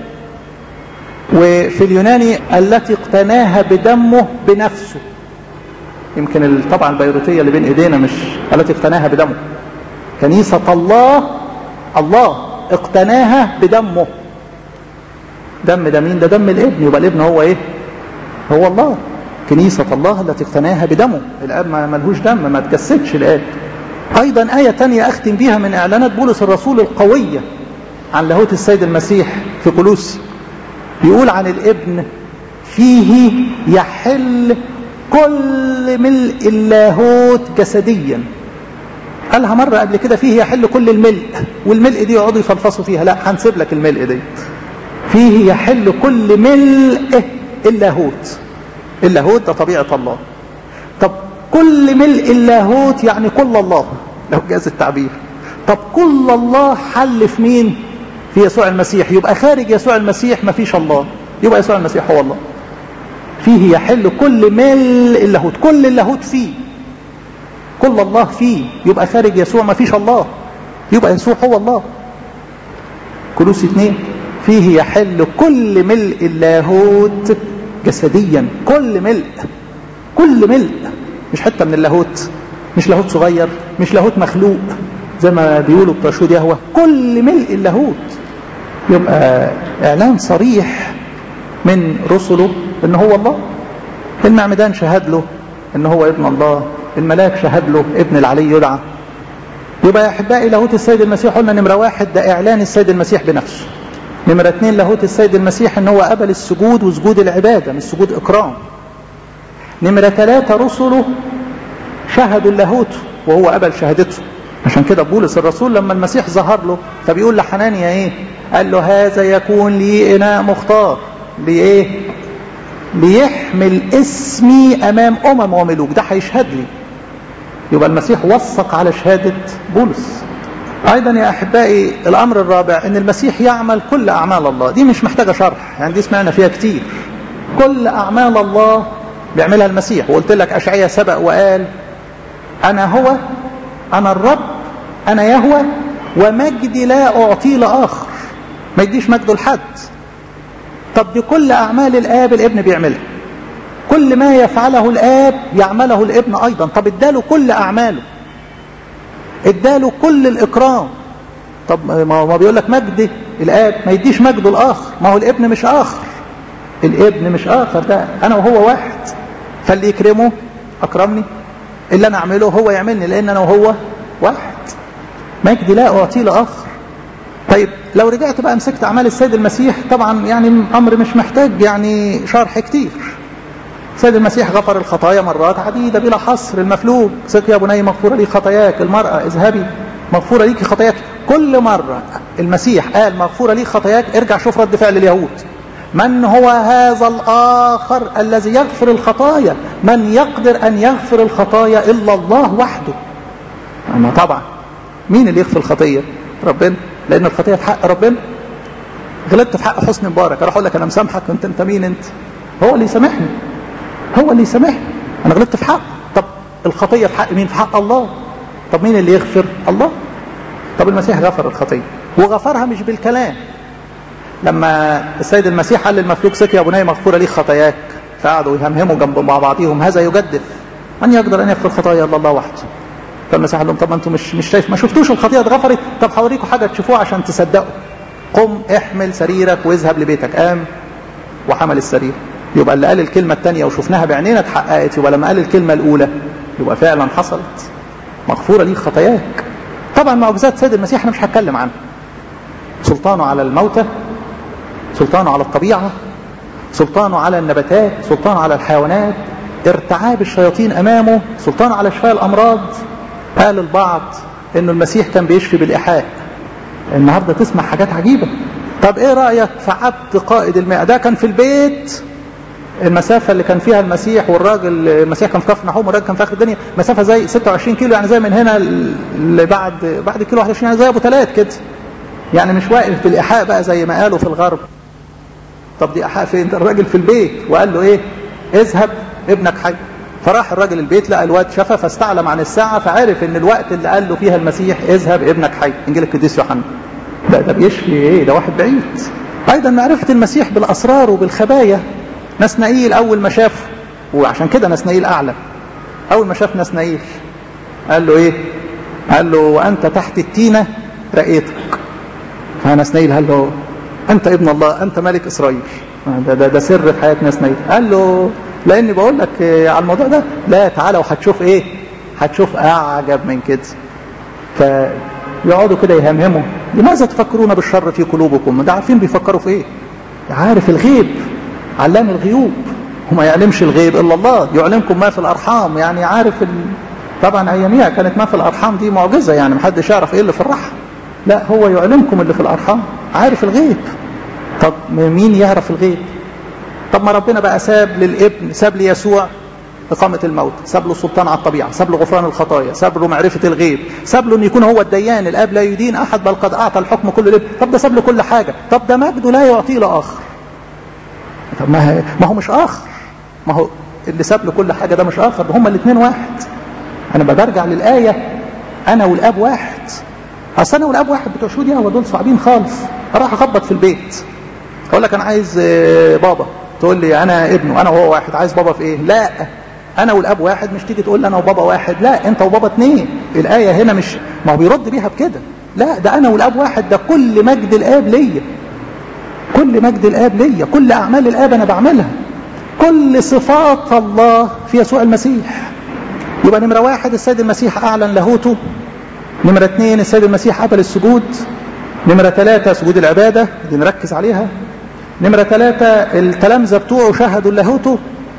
وفي اليوناني التي اقتناها بدمه بنفسه يمكن الطبعة البيروتية اللي بين ايدينا مش التي اقتناها بدمه كنيسة الله الله اقتناها بدمه دم ده مين ده دم الابن يبقى الابن هو ايه هو الله كنيسة الله التي اقتناها بدمه الاب ما ملهوش دم ما تجسدش الاب ايضا آية تانية اختم بيها من اعلانات بولس الرسول القوية عن لاهوت السيد المسيح في كولوسي بيقول عن الابن فيه يحل كل ملء اللاهوت جسديا قالها مرة قبل كده فيه يحل كل الملء والملء دي يقعدوا يفلفصوا فيها لا هنسيب لك الملء دي فيه يحل كل ملء اللاهوت اللاهوت ده طبيعة الله طب كل ملء اللاهوت يعني كل الله لو جاز التعبير طب كل الله حل في مين في يسوع المسيح يبقى خارج يسوع المسيح ما فيش الله يبقى يسوع المسيح هو الله فيه يحل كل ملء اللاهوت كل اللاهوت فيه كل الله فيه يبقى خارج يسوع ما فيش الله يبقى يسوع هو الله كلوس اثنين فيه يحل كل ملء اللاهوت جسديا كل ملء كل ملء مش حته من اللاهوت مش لاهوت صغير مش لاهوت مخلوق زي ما بيقولوا بتوع شهود يهوه كل ملء اللاهوت يبقى اعلان صريح من رسله ان هو الله المعمدان شهد له ان هو ابن الله الملاك شهد له ابن العلي يدعى يبقى يا احبائي لاهوت السيد المسيح قلنا نمره واحد ده اعلان السيد المسيح بنفسه نمره اثنين لاهوت السيد المسيح ان هو قبل السجود وسجود العباده مش سجود اكرام نمره ثلاثه رسله شهدوا اللاهوت وهو قبل شهادته عشان كده بولس الرسول لما المسيح ظهر له فبيقول لحنانيا ايه قال له هذا يكون لي اناء مختار لايه ليحمل اسمي امام امم وملوك ده هيشهد لي يبقى المسيح وثق على شهاده بولس ايضا يا احبائي الامر الرابع ان المسيح يعمل كل اعمال الله دي مش محتاجه شرح يعني دي سمعنا فيها كتير كل اعمال الله بيعملها المسيح وقلت لك اشعياء سبق وقال انا هو انا الرب انا يهوى ومجدي لا اعطيه لاخر ما يديش مجده لحد طب دي كل اعمال الاب الابن بيعملها كل ما يفعله الاب يعمله الابن ايضا طب اداله كل اعماله اداله كل الاكرام طب ما بيقول لك مجد الاب ما يديش مجده الاخر ما هو الابن مش اخر الابن مش اخر ده انا وهو واحد فاللي يكرمه اكرمني اللي انا اعمله هو يعملني لان انا وهو واحد مجدي لا اعطيه لاخر طيب لو رجعت بقى مسكت اعمال السيد المسيح طبعا يعني امر مش محتاج يعني شرح كتير السيد المسيح غفر الخطايا مرات عديدة بلا حصر المفلوج سك يا بني مغفورة لي خطاياك المرأة اذهبي مغفورة ليك خطاياك كل مرة المسيح قال مغفورة لي خطاياك ارجع شوف رد فعل اليهود من هو هذا الآخر الذي يغفر الخطايا من يقدر أن يغفر الخطايا إلا الله وحده أما طبعا مين اللي يغفر الخطية ربنا لأن الخطية في حق ربنا غلطت في حق حسن مبارك اروح اقول لك انا مسامحك انت انت مين انت هو اللي يسامحني هو اللي يسامحني انا غلطت في حقه طب الخطيه في حق مين في حق الله طب مين اللي يغفر الله طب المسيح غفر الخطيه وغفرها مش بالكلام لما السيد المسيح قال للمفلوك سك يا بني مغفوره لي خطاياك فقعدوا يهمهموا جنب مع بعضهم هذا يجدف من يقدر ان يغفر خطايا الا الله وحده فالمسيح قال لهم طب ما انتم مش مش شايف ما شفتوش الخطيئه اتغفرت طب هوريكم حاجه تشوفوها عشان تصدقوا قم احمل سريرك واذهب لبيتك قام وحمل السرير يبقى اللي قال الكلمه الثانيه وشفناها بعينينا اتحققت يبقى لما قال الكلمه الاولى يبقى فعلا حصلت مغفورة ليك خطاياك طبعا معجزات سيد المسيح انا مش هتكلم عنها سلطانه على الموتى سلطانه على الطبيعة سلطانه على النباتات سلطانه على الحيوانات ارتعاب الشياطين امامه سلطانه على شفاء الامراض قال البعض انه المسيح كان بيشفي بالايحاء النهارده تسمع حاجات عجيبه طب ايه رايك في عبد قائد الماء ده كان في البيت المسافة اللي كان فيها المسيح والراجل المسيح كان في كفر نحوم والراجل كان في آخر الدنيا مسافة زي 26 كيلو يعني زي من هنا لبعد بعد كيلو 21 يعني زي أبو ثلاث كده يعني مش واقف في الإيحاء بقى زي ما قالوا في الغرب طب دي إيحاء فين؟ ده الراجل في البيت وقال له إيه؟ اذهب ابنك حي فراح الراجل البيت لقى الواد شفى فاستعلم عن الساعة فعرف ان الوقت اللي قال له فيها المسيح اذهب ابنك حي انجيل القديس يوحنا ده ده بيشفي ايه ده واحد بعيد ايضا معرفة المسيح بالاسرار وبالخبايا نسنائيل اول ما شافه وعشان كده نسنائيل اعلم اول ما شاف نسنائيل قال له ايه قال له وانت تحت التينة رأيتك فنسنائيل قال له انت ابن الله انت ملك اسرائيل ده, ده, ده سر في حياة نسنائيل قال له لاني بقول لك على الموضوع ده لا تعالى وهتشوف ايه هتشوف اعجب من كده فيقعدوا كده يهمهموا لماذا تفكرون بالشر في قلوبكم ده عارفين بيفكروا في ايه عارف الغيب علام الغيوب وما يعلمش الغيب الا الله يعلمكم ما في الارحام يعني عارف ال... طبعا اياميها كانت ما في الارحام دي معجزه يعني محدش يعرف ايه اللي في الرحم لا هو يعلمكم اللي في الارحام عارف الغيب طب مين يعرف الغيب طب ما ربنا بقى ساب للابن ساب ليسوع إقامة الموت ساب له السلطان على الطبيعة ساب له غفران الخطايا ساب له معرفة الغيب ساب له أن يكون هو الديان الآب لا يدين أحد بل قد أعطى الحكم كل الابن طب ده ساب له كل حاجة طب ده مجده لا يعطيه لآخر طب ما, ما هو مش آخر ما هو اللي ساب له كل حاجة ده مش آخر ده هما الاثنين واحد أنا برجع للآية أنا والآب واحد أصل أنا والآب واحد بتوع شو دي هو دول صعبين خالص أروح أخبط في البيت أقول لك أنا عايز بابا تقول لي انا ابنه انا وهو واحد عايز بابا في ايه لا انا والاب واحد مش تيجي تقول لي انا وبابا واحد لا انت وبابا اتنين الايه هنا مش ما هو بيرد بيها بكده لا ده انا والاب واحد ده كل مجد الاب ليا كل مجد الاب ليا كل اعمال الاب انا بعملها كل صفات الله في يسوع المسيح يبقى نمره واحد السيد المسيح اعلن لاهوته نمره اثنين السيد المسيح قبل السجود نمره ثلاثه سجود العباده دي نركز عليها نمرة ثلاثة التلامذة بتوعه شهدوا لاهوته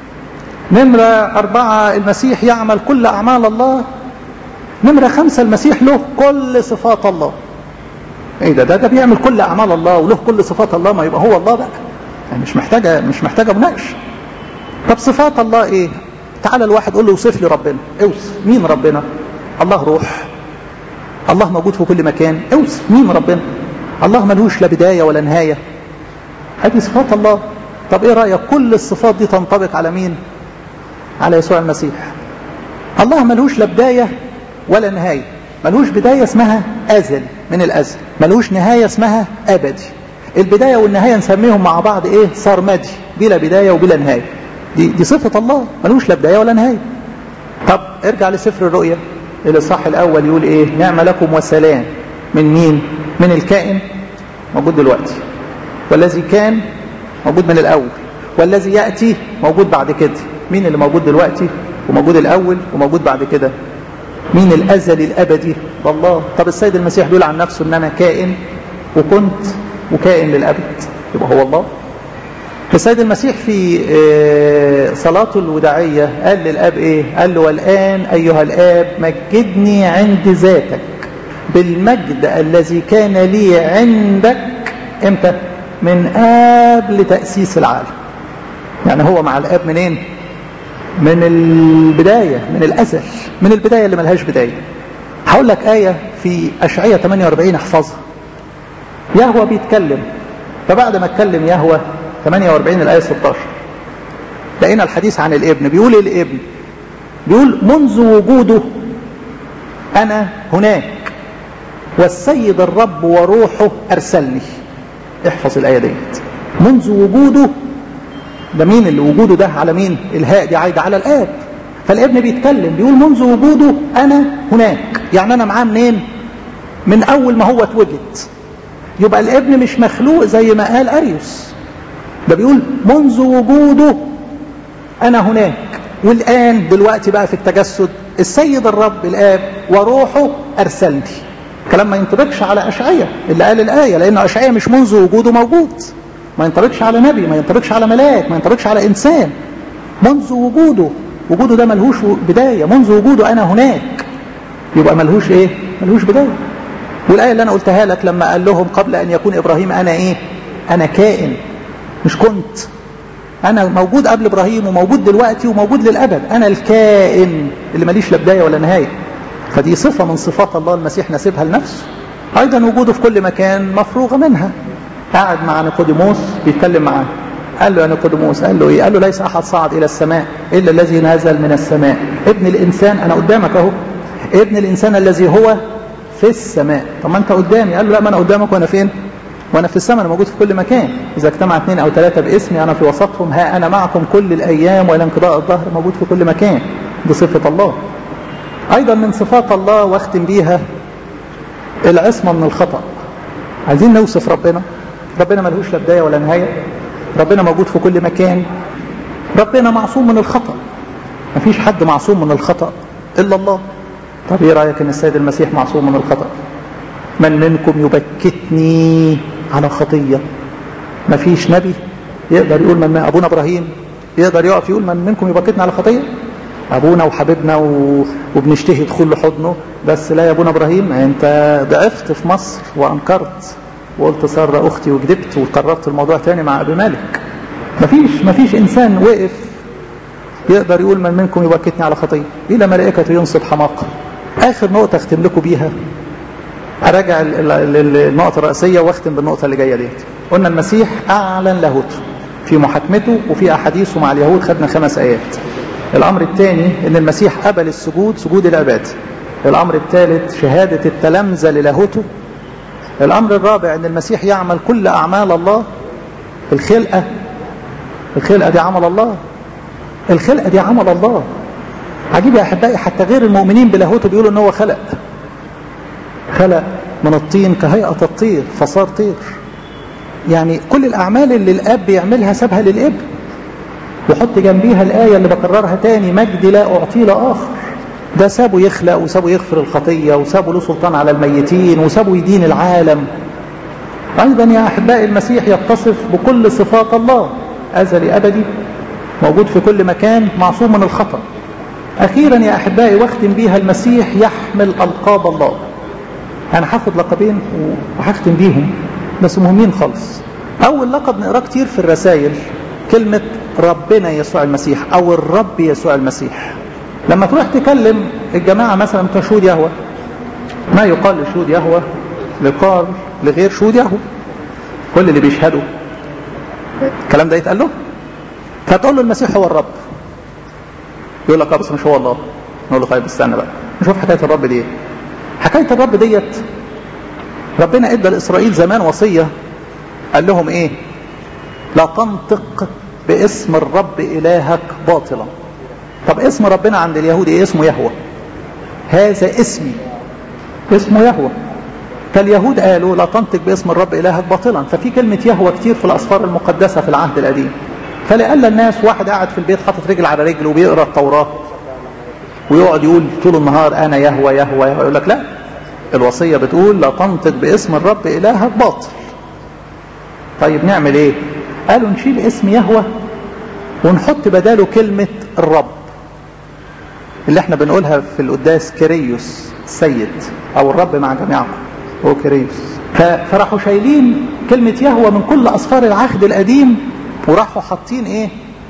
نمرة أربعة المسيح يعمل كل أعمال الله نمرة خمسة المسيح له كل صفات الله ايه ده ده ده بيعمل كل أعمال الله وله كل صفات الله ما يبقى هو الله بقى يعني مش محتاجة مش محتاجة مناقشة طب صفات الله ايه تعالى الواحد قول له اوصف لي ربنا اوصف مين ربنا الله روح الله موجود في كل مكان اوصف مين ربنا الله ملوش لا بداية ولا نهاية هذه صفات الله طب ايه رأيك كل الصفات دي تنطبق على مين على يسوع المسيح الله ملوش لا بداية ولا نهاية ملوش بداية اسمها أزل من الأزل ملوش نهاية اسمها أبدي البداية والنهاية نسميهم مع بعض ايه سرمدي بلا بداية وبلا نهاية دي, دي صفة الله ملوش لا بداية ولا نهاية طب ارجع لسفر الرؤيا الإصحاح الأول يقول ايه نعم لكم وسلام من مين من الكائن موجود دلوقتي والذي كان موجود من الأول والذي يأتي موجود بعد كده مين اللي موجود دلوقتي وموجود الأول وموجود بعد كده مين الأزل الأبدي الله طب السيد المسيح بيقول عن نفسه أن أنا كائن وكنت وكائن للأبد يبقى هو الله السيد المسيح في صلاته الوداعية قال للأب إيه قال له والآن أيها الآب مجدني عند ذاتك بالمجد الذي كان لي عندك امتى من قبل تأسيس العالم يعني هو مع الآب منين من البداية من الأزل من البداية اللي ملهاش بداية هقول لك آية في أشعية 48 احفظها يهوى بيتكلم فبعد ما اتكلم يهوى 48 الآية 16 لقينا الحديث عن الابن بيقول الابن بيقول منذ وجوده أنا هناك والسيد الرب وروحه أرسلني احفظ الآية ديت منذ وجوده ده مين اللي وجوده ده على مين الهاء دي عايدة على الآب فالابن بيتكلم بيقول منذ وجوده أنا هناك يعني أنا معاه منين من أول ما هو اتوجد يبقى الابن مش مخلوق زي ما قال أريوس ده بيقول منذ وجوده أنا هناك والآن دلوقتي بقى في التجسد السيد الرب الآب وروحه أرسلني كلام ما ينطبقش على أشعية اللي قال الآية لأن أشعية مش منذ وجوده موجود ما ينطبقش على نبي ما ينطبقش على ملاك ما ينطبقش على إنسان منذ وجوده وجوده ده ملهوش بداية منذ وجوده أنا هناك يبقى ملهوش إيه ملهوش بداية والآية اللي أنا قلتها لك لما قال لهم قبل أن يكون إبراهيم أنا إيه أنا كائن مش كنت أنا موجود قبل إبراهيم وموجود دلوقتي وموجود للأبد أنا الكائن اللي ماليش لا بداية ولا نهاية فدي صفة من صفات الله المسيح نسيبها لنفسه أيضا وجوده في كل مكان مفروغ منها قاعد مع نيقوديموس بيتكلم معاه قال له يا نيقوديموس قال له ايه قال له ليس احد صعد الى السماء الا الذي نزل من السماء ابن الانسان انا قدامك اهو ابن الانسان الذي هو في السماء طب ما انت قدامي قال له لا ما انا قدامك وانا فين وانا في السماء انا موجود في كل مكان اذا اجتمع اثنين او ثلاثه باسمي انا في وسطهم ها انا معكم كل الايام والى انقضاء الظهر موجود في كل مكان دي صفه الله ايضا من صفات الله واختم بيها العصمه من الخطا عايزين نوصف ربنا ربنا ملهوش لا بدايه ولا نهايه ربنا موجود في كل مكان ربنا معصوم من الخطا مفيش حد معصوم من الخطا الا الله طب ايه رايك ان السيد المسيح معصوم من الخطا من منكم يبكتني على خطيه مفيش نبي يقدر يقول من ابونا ابراهيم يقدر يقف يقول من منكم يبكتني على خطيه ابونا وحبيبنا و... وبنشتهي دخول لحضنه بس لا يا ابونا ابراهيم انت ضعفت في مصر وانكرت وقلت ساره اختي وكذبت وقررت الموضوع تاني مع ابي مالك مفيش مفيش انسان وقف يقدر يقول من منكم يبكتني على خطيه الى ملائكه ينصب حماقه اخر نقطه اختم لكم بيها اراجع النقطه الرئيسيه واختم بالنقطه اللي جايه ديت قلنا المسيح اعلن لاهوته في محاكمته وفي احاديثه مع اليهود خدنا خمس ايات الامر الثاني ان المسيح قبل السجود سجود العباد الامر الثالث شهاده التلامذه للاهوته الامر الرابع ان المسيح يعمل كل اعمال الله الخلقه الخلقه دي عمل الله الخلقه دي عمل الله عجيب يا احبائي حتى غير المؤمنين بلاهوته بيقولوا ان هو خلق خلق من الطين كهيئه الطير فصار طير يعني كل الاعمال اللي الاب بيعملها سابها للابن وحط جنبيها الايه اللي بكررها تاني مجد لا اعطيه لاخر ده سابه يخلق وسابه يغفر الخطيه وسابه له سلطان على الميتين وسابه يدين العالم ايضا يا احبائي المسيح يتصف بكل صفات الله ازلي ابدي موجود في كل مكان معصوم من الخطا اخيرا يا احبائي واختم بيها المسيح يحمل القاب الله انا هاخد لقبين وهختم بيهم بس مهمين خالص اول لقب نقراه كتير في الرسائل كلمه ربنا يسوع المسيح او الرب يسوع المسيح لما تروح تكلم الجماعه مثلا بتوع شهود يهوى ما يقال لشهود يهوى يقال لغير شهود يهوى كل اللي بيشهدوا الكلام ده يتقال له فتقول له المسيح هو الرب يقول لك اه بس مش هو الله نقول له طيب استنى بقى نشوف حكايه الرب دي ايه حكايه الرب ديت ربنا ادى لاسرائيل زمان وصيه قال لهم ايه لا تنطق باسم الرب الهك باطلا طب اسم ربنا عند اليهود ايه اسمه يهوى هذا اسمي اسمه يهوى فاليهود قالوا لا تنطق باسم الرب الهك باطلا ففي كلمه يهوى كتير في الاسفار المقدسه في العهد القديم فلقال الناس واحد قاعد في البيت حاطط رجل على رجل وبيقرا التوراه ويقعد يقول طول النهار انا يهوى يهوى يهوى يقول لك لا الوصيه بتقول لا تنطق باسم الرب الهك باطل طيب نعمل ايه قالوا نشيل اسم يهوى ونحط بداله كلمه الرب اللي احنا بنقولها في القداس كريوس السيد او الرب مع جميعكم هو كريوس فراحوا شايلين كلمه يهوى من كل اسفار العهد القديم وراحوا حاطين ايه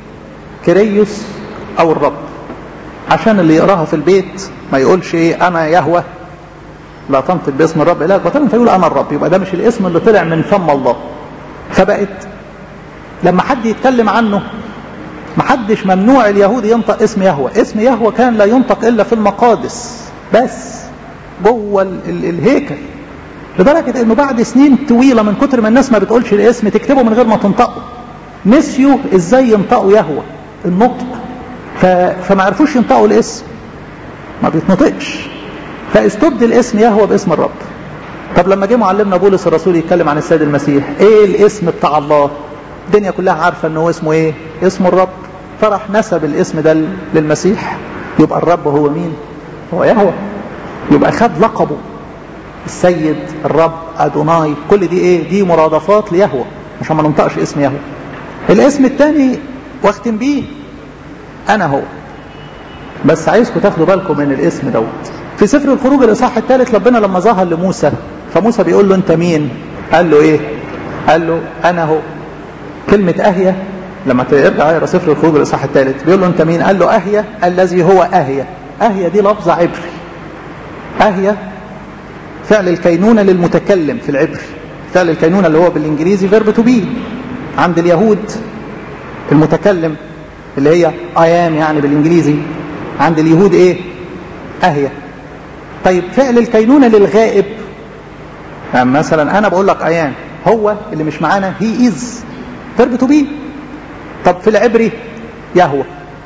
كريوس او الرب عشان اللي يقراها في البيت ما يقولش ايه انا يهوى لا تنطق باسم الرب اله بطل فيقول انا الرب يبقى ده مش الاسم اللي طلع من فم الله فبقت لما حد يتكلم عنه ما حدش ممنوع اليهود ينطق اسم يهوى اسم يهوى كان لا ينطق الا في المقادس بس جوه ال ال الهيكل لدرجه انه بعد سنين طويله من كتر ما الناس ما بتقولش الاسم تكتبه من غير ما تنطقه نسيوا ازاي ينطقوا يهوى النطق ف... فما عرفوش ينطقوا الاسم ما بيتنطقش فاستبدل اسم يهوى باسم الرب طب لما جه معلمنا بولس الرسول يتكلم عن السيد المسيح ايه الاسم بتاع الله الدنيا كلها عارفه ان هو اسمه ايه اسمه الرب فراح نسب الاسم ده للمسيح يبقى الرب هو مين هو يهوه يبقى خد لقبه السيد الرب ادوناي كل دي ايه دي مرادفات ليهوه عشان ما ننطقش اسم يهوه الاسم الثاني واختم بيه انا هو بس عايزكم تاخدوا بالكم من الاسم دوت في سفر الخروج الاصحاح الثالث ربنا لما ظهر لموسى فموسى بيقول له انت مين قال له ايه قال له انا هو كلمه اهيا لما ترجع اقرا سفر الخروج الاصحاح الثالث بيقول له انت مين قال له اهيا الذي هو اهيا اهيا دي لفظ عبري اهيا فعل الكينونه للمتكلم في العبري فعل الكينونه اللي هو بالانجليزي فيرب تو بي عند اليهود المتكلم اللي هي ايام يعني بالانجليزي عند اليهود ايه اهيا طيب فعل الكينونه للغائب يعني مثلا انا بقول لك ايام هو اللي مش معانا هي از فيرب تو بي طب في العبري يهوى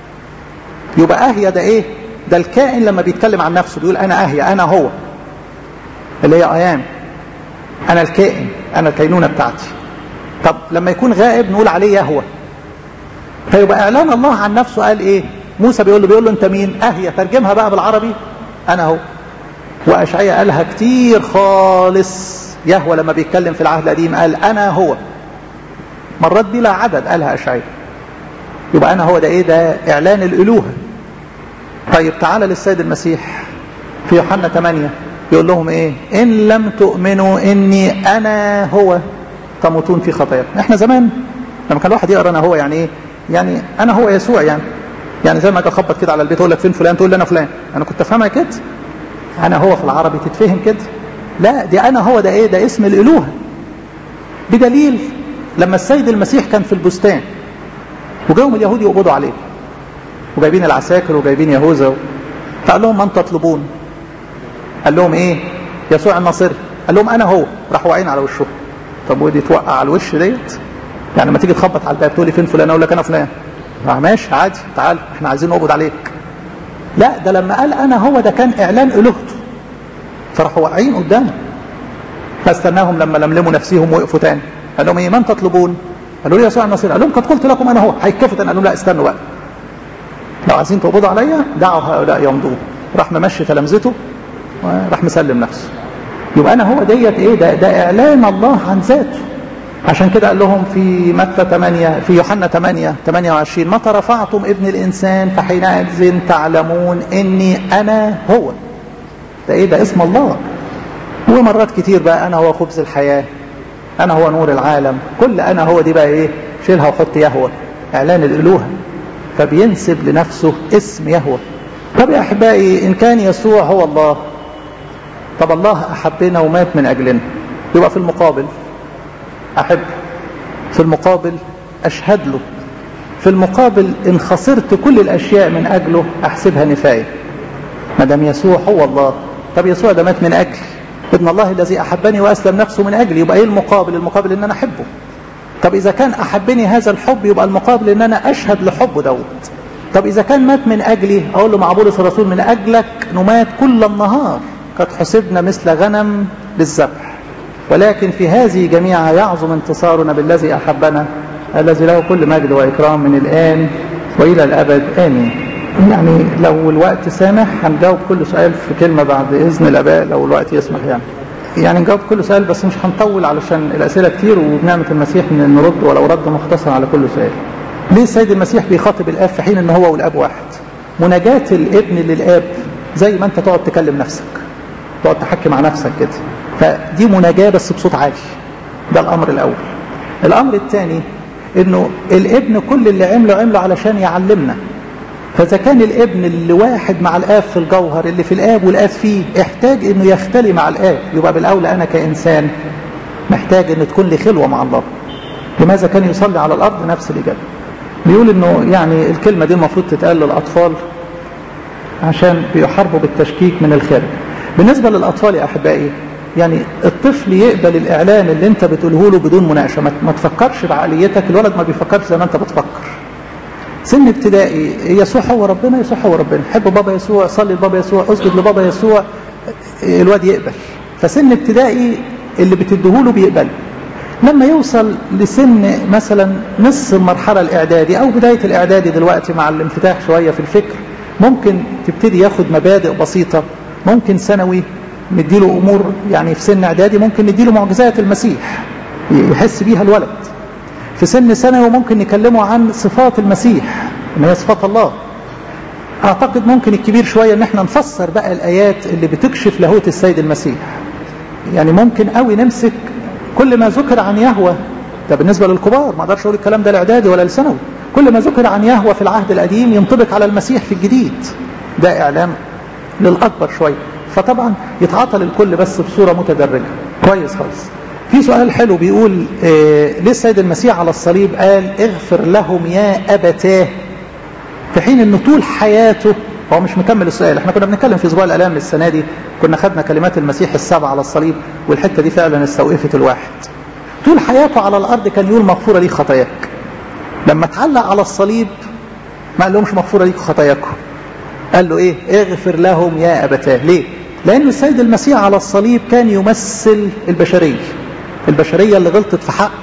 يبقى اهيا ده ايه ده الكائن لما بيتكلم عن نفسه بيقول انا اهيا انا هو اللي هي ايام انا الكائن انا الكينونه بتاعتي طب لما يكون غائب نقول عليه يهوى فيبقى اعلان الله عن نفسه قال ايه موسى بيقول له بيقول له انت مين اهيا ترجمها بقى بالعربي انا هو واشعياء قالها كتير خالص يهوى لما بيتكلم في العهد القديم قال انا هو مرات بلا عدد قالها اشعياء يبقى انا هو ده ايه ده اعلان الالوهه طيب تعالى للسيد المسيح في يوحنا 8 يقول لهم ايه ان لم تؤمنوا اني انا هو تموتون في خطاياكم احنا زمان لما كان الواحد يقرا انا هو يعني ايه يعني انا هو يسوع يعني يعني زي ما اجي اخبط كده على البيت اقول لك فين فلان تقول لي انا فلان انا كنت افهمها كده انا هو في العربي تتفهم كده لا دي انا هو ده ايه ده اسم الالوهه بدليل لما السيد المسيح كان في البستان وجاهم اليهود يقبضوا عليه وجايبين العساكر وجايبين يهوذا فقال لهم من تطلبون قال لهم ايه يسوع الناصري قال لهم انا هو راحوا واقعين على وشهم طب ودي توقع على الوش ديت يعني لما تيجي تخبط على الباب تقول لي فين فلان اقول لك انا فلان آه ماشي عادي تعال احنا عايزين نقبض عليك لا ده لما قال انا هو ده كان اعلان الوهته فراحوا واقعين قدامه فاستناهم لما لملموا نفسهم وقفوا تاني قال لهم ايه من تطلبون قالوا لي يسوع الناصري قال لهم قد قلت لكم انا هو هيكفوا تاني قال لهم لا استنوا بقى لو عايزين تقبضوا عليا دعوا هؤلاء يمضون راح ممشي تلامذته وراح مسلم نفسه يبقى انا هو ديت ايه ده, ده اعلان الله عن ذاته عشان كده قال لهم في متى 8 في يوحنا 8 28 متى رفعتم ابن الانسان فحينئذ تعلمون اني انا هو ده ايه ده اسم الله ومرات كتير بقى انا هو خبز الحياه انا هو نور العالم كل انا هو دي بقى ايه شيلها وحط يهوى اعلان الالوهه فبينسب لنفسه اسم يهوى طب يا احبائي ان كان يسوع هو الله طب الله احبنا ومات من اجلنا يبقى في المقابل احب في المقابل اشهد له في المقابل ان خسرت كل الاشياء من اجله احسبها نفايه ما دام يسوع هو الله طب يسوع ده مات من اجلي ابن الله الذي احبني واسلم نفسه من اجلي يبقى ايه المقابل المقابل ان انا احبه طب اذا كان احبني هذا الحب يبقى المقابل ان انا اشهد لحبه دوت طب اذا كان مات من اجلي اقول له مع بولس الرسول من اجلك نمات كل النهار قد حسبنا مثل غنم للذبح ولكن في هذه جميعها يعظم انتصارنا بالذي احبنا الذي له كل مجد واكرام من الان والى الابد امين يعني لو الوقت سامح هنجاوب كل سؤال في كلمه بعد اذن الاباء لو الوقت يسمح يعني يعني نجاوب كل سؤال بس مش هنطول علشان الاسئله كتير وبنعمه المسيح ان نرد ولو رد مختصر على كل سؤال ليه السيد المسيح بيخاطب الاب في حين ان هو والاب واحد مناجاه الابن للاب زي ما انت تقعد تكلم نفسك تقعد تحكي مع نفسك كده فدي مناجاه بس بصوت عالي ده الامر الاول الامر الثاني انه الابن كل اللي عمله عمله علشان يعلمنا فاذا كان الابن اللي واحد مع الاب في الجوهر اللي في الاب والاب فيه احتاج انه يختلي مع الاب يبقى بالاولى انا كانسان محتاج ان تكون لي خلوه مع الله لماذا كان يصلي على الارض نفس الاجابه بيقول انه يعني الكلمه دي المفروض تتقال للاطفال عشان بيحاربوا بالتشكيك من الخارج بالنسبه للاطفال يا احبائي يعني الطفل يقبل الاعلان اللي انت بتقوله له بدون مناقشه ما تفكرش بعقليتك الولد ما بيفكرش زي ما انت بتفكر سن ابتدائي يسوع هو ربنا يسوع هو ربنا حب بابا يسوع صلي لبابا يسوع اسجد لبابا يسوع الواد يقبل فسن ابتدائي اللي بتديهوله بيقبل لما يوصل لسن مثلا نص المرحلة الإعدادي أو بداية الإعدادي دلوقتي مع الانفتاح شوية في الفكر ممكن تبتدي ياخد مبادئ بسيطة ممكن ثانوي نديله أمور يعني في سن إعدادي ممكن نديله معجزات المسيح يحس بيها الولد في سن ثانوي ممكن نكلمه عن صفات المسيح ان هي صفات الله اعتقد ممكن الكبير شوية ان احنا نفسر بقى الايات اللي بتكشف لاهوت السيد المسيح يعني ممكن قوي نمسك كل ما ذكر عن يهوه ده بالنسبة للكبار ما اقدرش اقول الكلام ده الاعدادي ولا الثانوي كل ما ذكر عن يهوه في العهد القديم ينطبق على المسيح في الجديد ده اعلام للاكبر شوية فطبعا يتعاطى للكل بس بصورة متدرجة كويس خالص في سؤال حلو بيقول إيه ليه السيد المسيح على الصليب قال اغفر لهم يا أبتاه في حين انه طول حياته هو مش مكمل السؤال احنا كنا بنتكلم في اسبوع الالام السنه دي كنا خدنا كلمات المسيح السبع على الصليب والحته دي فعلا استوقفت الواحد طول حياته على الارض كان يقول مغفوره لي خطاياك لما اتعلق على الصليب ما قال لهمش مغفوره ليكم خطاياكم قال له ايه اغفر لهم يا ابتاه ليه لان السيد المسيح على الصليب كان يمثل البشريه البشريه اللي غلطت في حق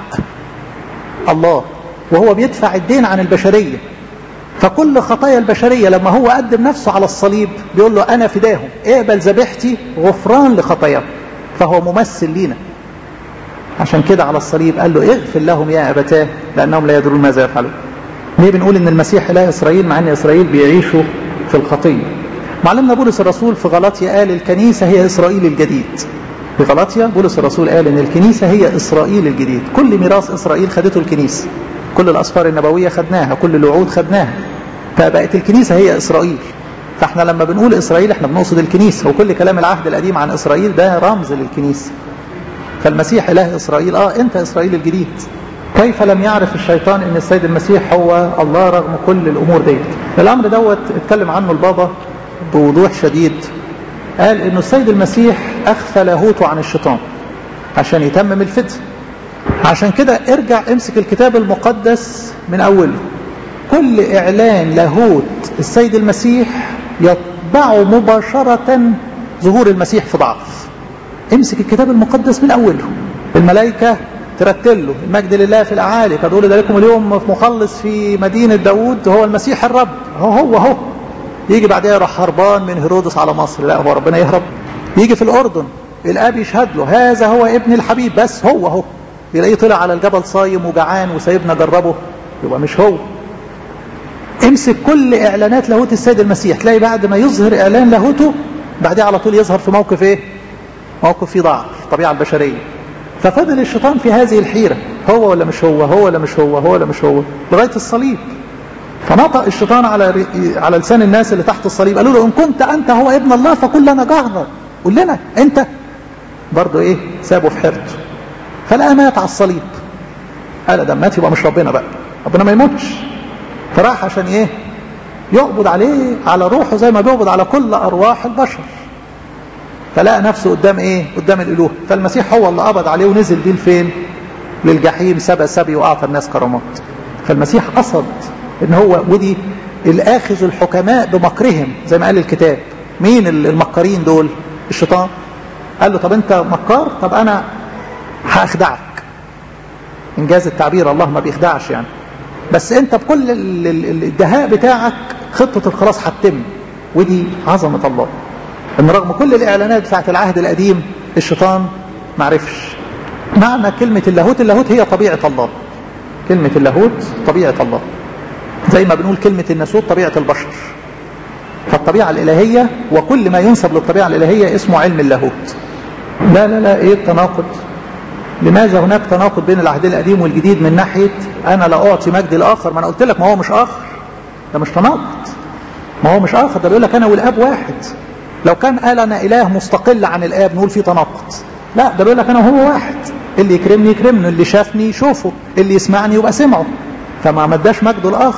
الله وهو بيدفع الدين عن البشريه فكل خطايا البشرية لما هو قدم نفسه على الصليب بيقول له أنا فداهم اقبل ذبيحتي غفران لخطاياهم فهو ممثل لينا عشان كده على الصليب قال له اغفر لهم يا أبتاه لأنهم لا يدرون ماذا يفعلون ليه بنقول ان المسيح لا إسرائيل مع ان إسرائيل بيعيشوا في الخطية معلمنا بولس الرسول في غلطية قال الكنيسة هي إسرائيل الجديد في غلطية بولس الرسول قال ان الكنيسة هي إسرائيل الجديد كل ميراث إسرائيل خدته الكنيسة كل الأسفار النبوية خدناها كل الوعود خدناها فبقت الكنيسة هي إسرائيل فاحنا لما بنقول إسرائيل احنا بنقصد الكنيسة وكل كلام العهد القديم عن إسرائيل ده رمز للكنيسة فالمسيح إله إسرائيل آه أنت إسرائيل الجديد كيف لم يعرف الشيطان ان السيد المسيح هو الله رغم كل الامور دي الامر دوت اتكلم عنه البابا بوضوح شديد قال انه السيد المسيح اخفى لاهوته عن الشيطان عشان يتمم الفتن عشان كده ارجع امسك الكتاب المقدس من اوله كل اعلان لاهوت السيد المسيح يتبعه مباشرة ظهور المسيح في ضعف امسك الكتاب المقدس من اوله الملائكة ترتل له المجد لله في الاعالي قد ولد لكم اليوم مخلص في مدينة داود هو المسيح الرب هو هو هو يجي بعدها يروح هربان من هيرودس على مصر لا هو ربنا يهرب يجي في الاردن الاب يشهد له هذا هو ابن الحبيب بس هو هو يلاقيه طلع على الجبل صايم وجعان وسايبنا جربه يبقى مش هو امسك كل اعلانات لاهوت السيد المسيح تلاقي بعد ما يظهر اعلان لاهوته بعدها على طول يظهر في موقف ايه موقف فيه ضعف الطبيعه البشريه ففضل الشيطان في هذه الحيره هو ولا مش هو هو ولا مش هو هو ولا مش هو لغايه الصليب فنطق الشيطان على على لسان الناس اللي تحت الصليب قالوا له ان كنت انت هو ابن الله فقل لنا جهرا قول لنا انت برضه ايه سابه في حيرته فلقى مات على الصليب قال ده مات يبقى مش ربنا بقى ربنا ما يموتش فراح عشان ايه يقبض عليه على روحه زي ما بيقبض على كل ارواح البشر فلقى نفسه قدام ايه قدام الالوه فالمسيح هو اللي قبض عليه ونزل بيه لفين للجحيم سبى سبي واعطى الناس كرامات فالمسيح قصد ان هو ودي الاخذ الحكماء بمكرهم زي ما قال الكتاب مين المكارين دول الشيطان قال له طب انت مكار طب انا هاخدعك انجاز التعبير الله ما بيخدعش يعني بس انت بكل الدهاء بتاعك خطة الخلاص هتتم ودي عظمة الله ان رغم كل الاعلانات بتاعت العهد القديم الشيطان معرفش معنى كلمة اللاهوت اللاهوت هي طبيعة الله كلمة اللاهوت طبيعة الله زي ما بنقول كلمة الناسوت طبيعة البشر فالطبيعة الإلهية وكل ما ينسب للطبيعة الإلهية اسمه علم اللاهوت لا لا لا ايه التناقض لماذا هناك تناقض بين العهد القديم والجديد من ناحية أنا لا أعطي مجد الآخر ما أنا قلت لك ما هو مش آخر ده مش تناقض ما هو مش آخر ده بيقول لك أنا والآب واحد لو كان قال أنا إله مستقل عن الآب نقول فيه تناقض لا ده بيقول لك أنا وهو واحد اللي يكرمني يكرمني اللي شافني يشوفه اللي يسمعني يبقى سمعه فما مداش مجده الآخر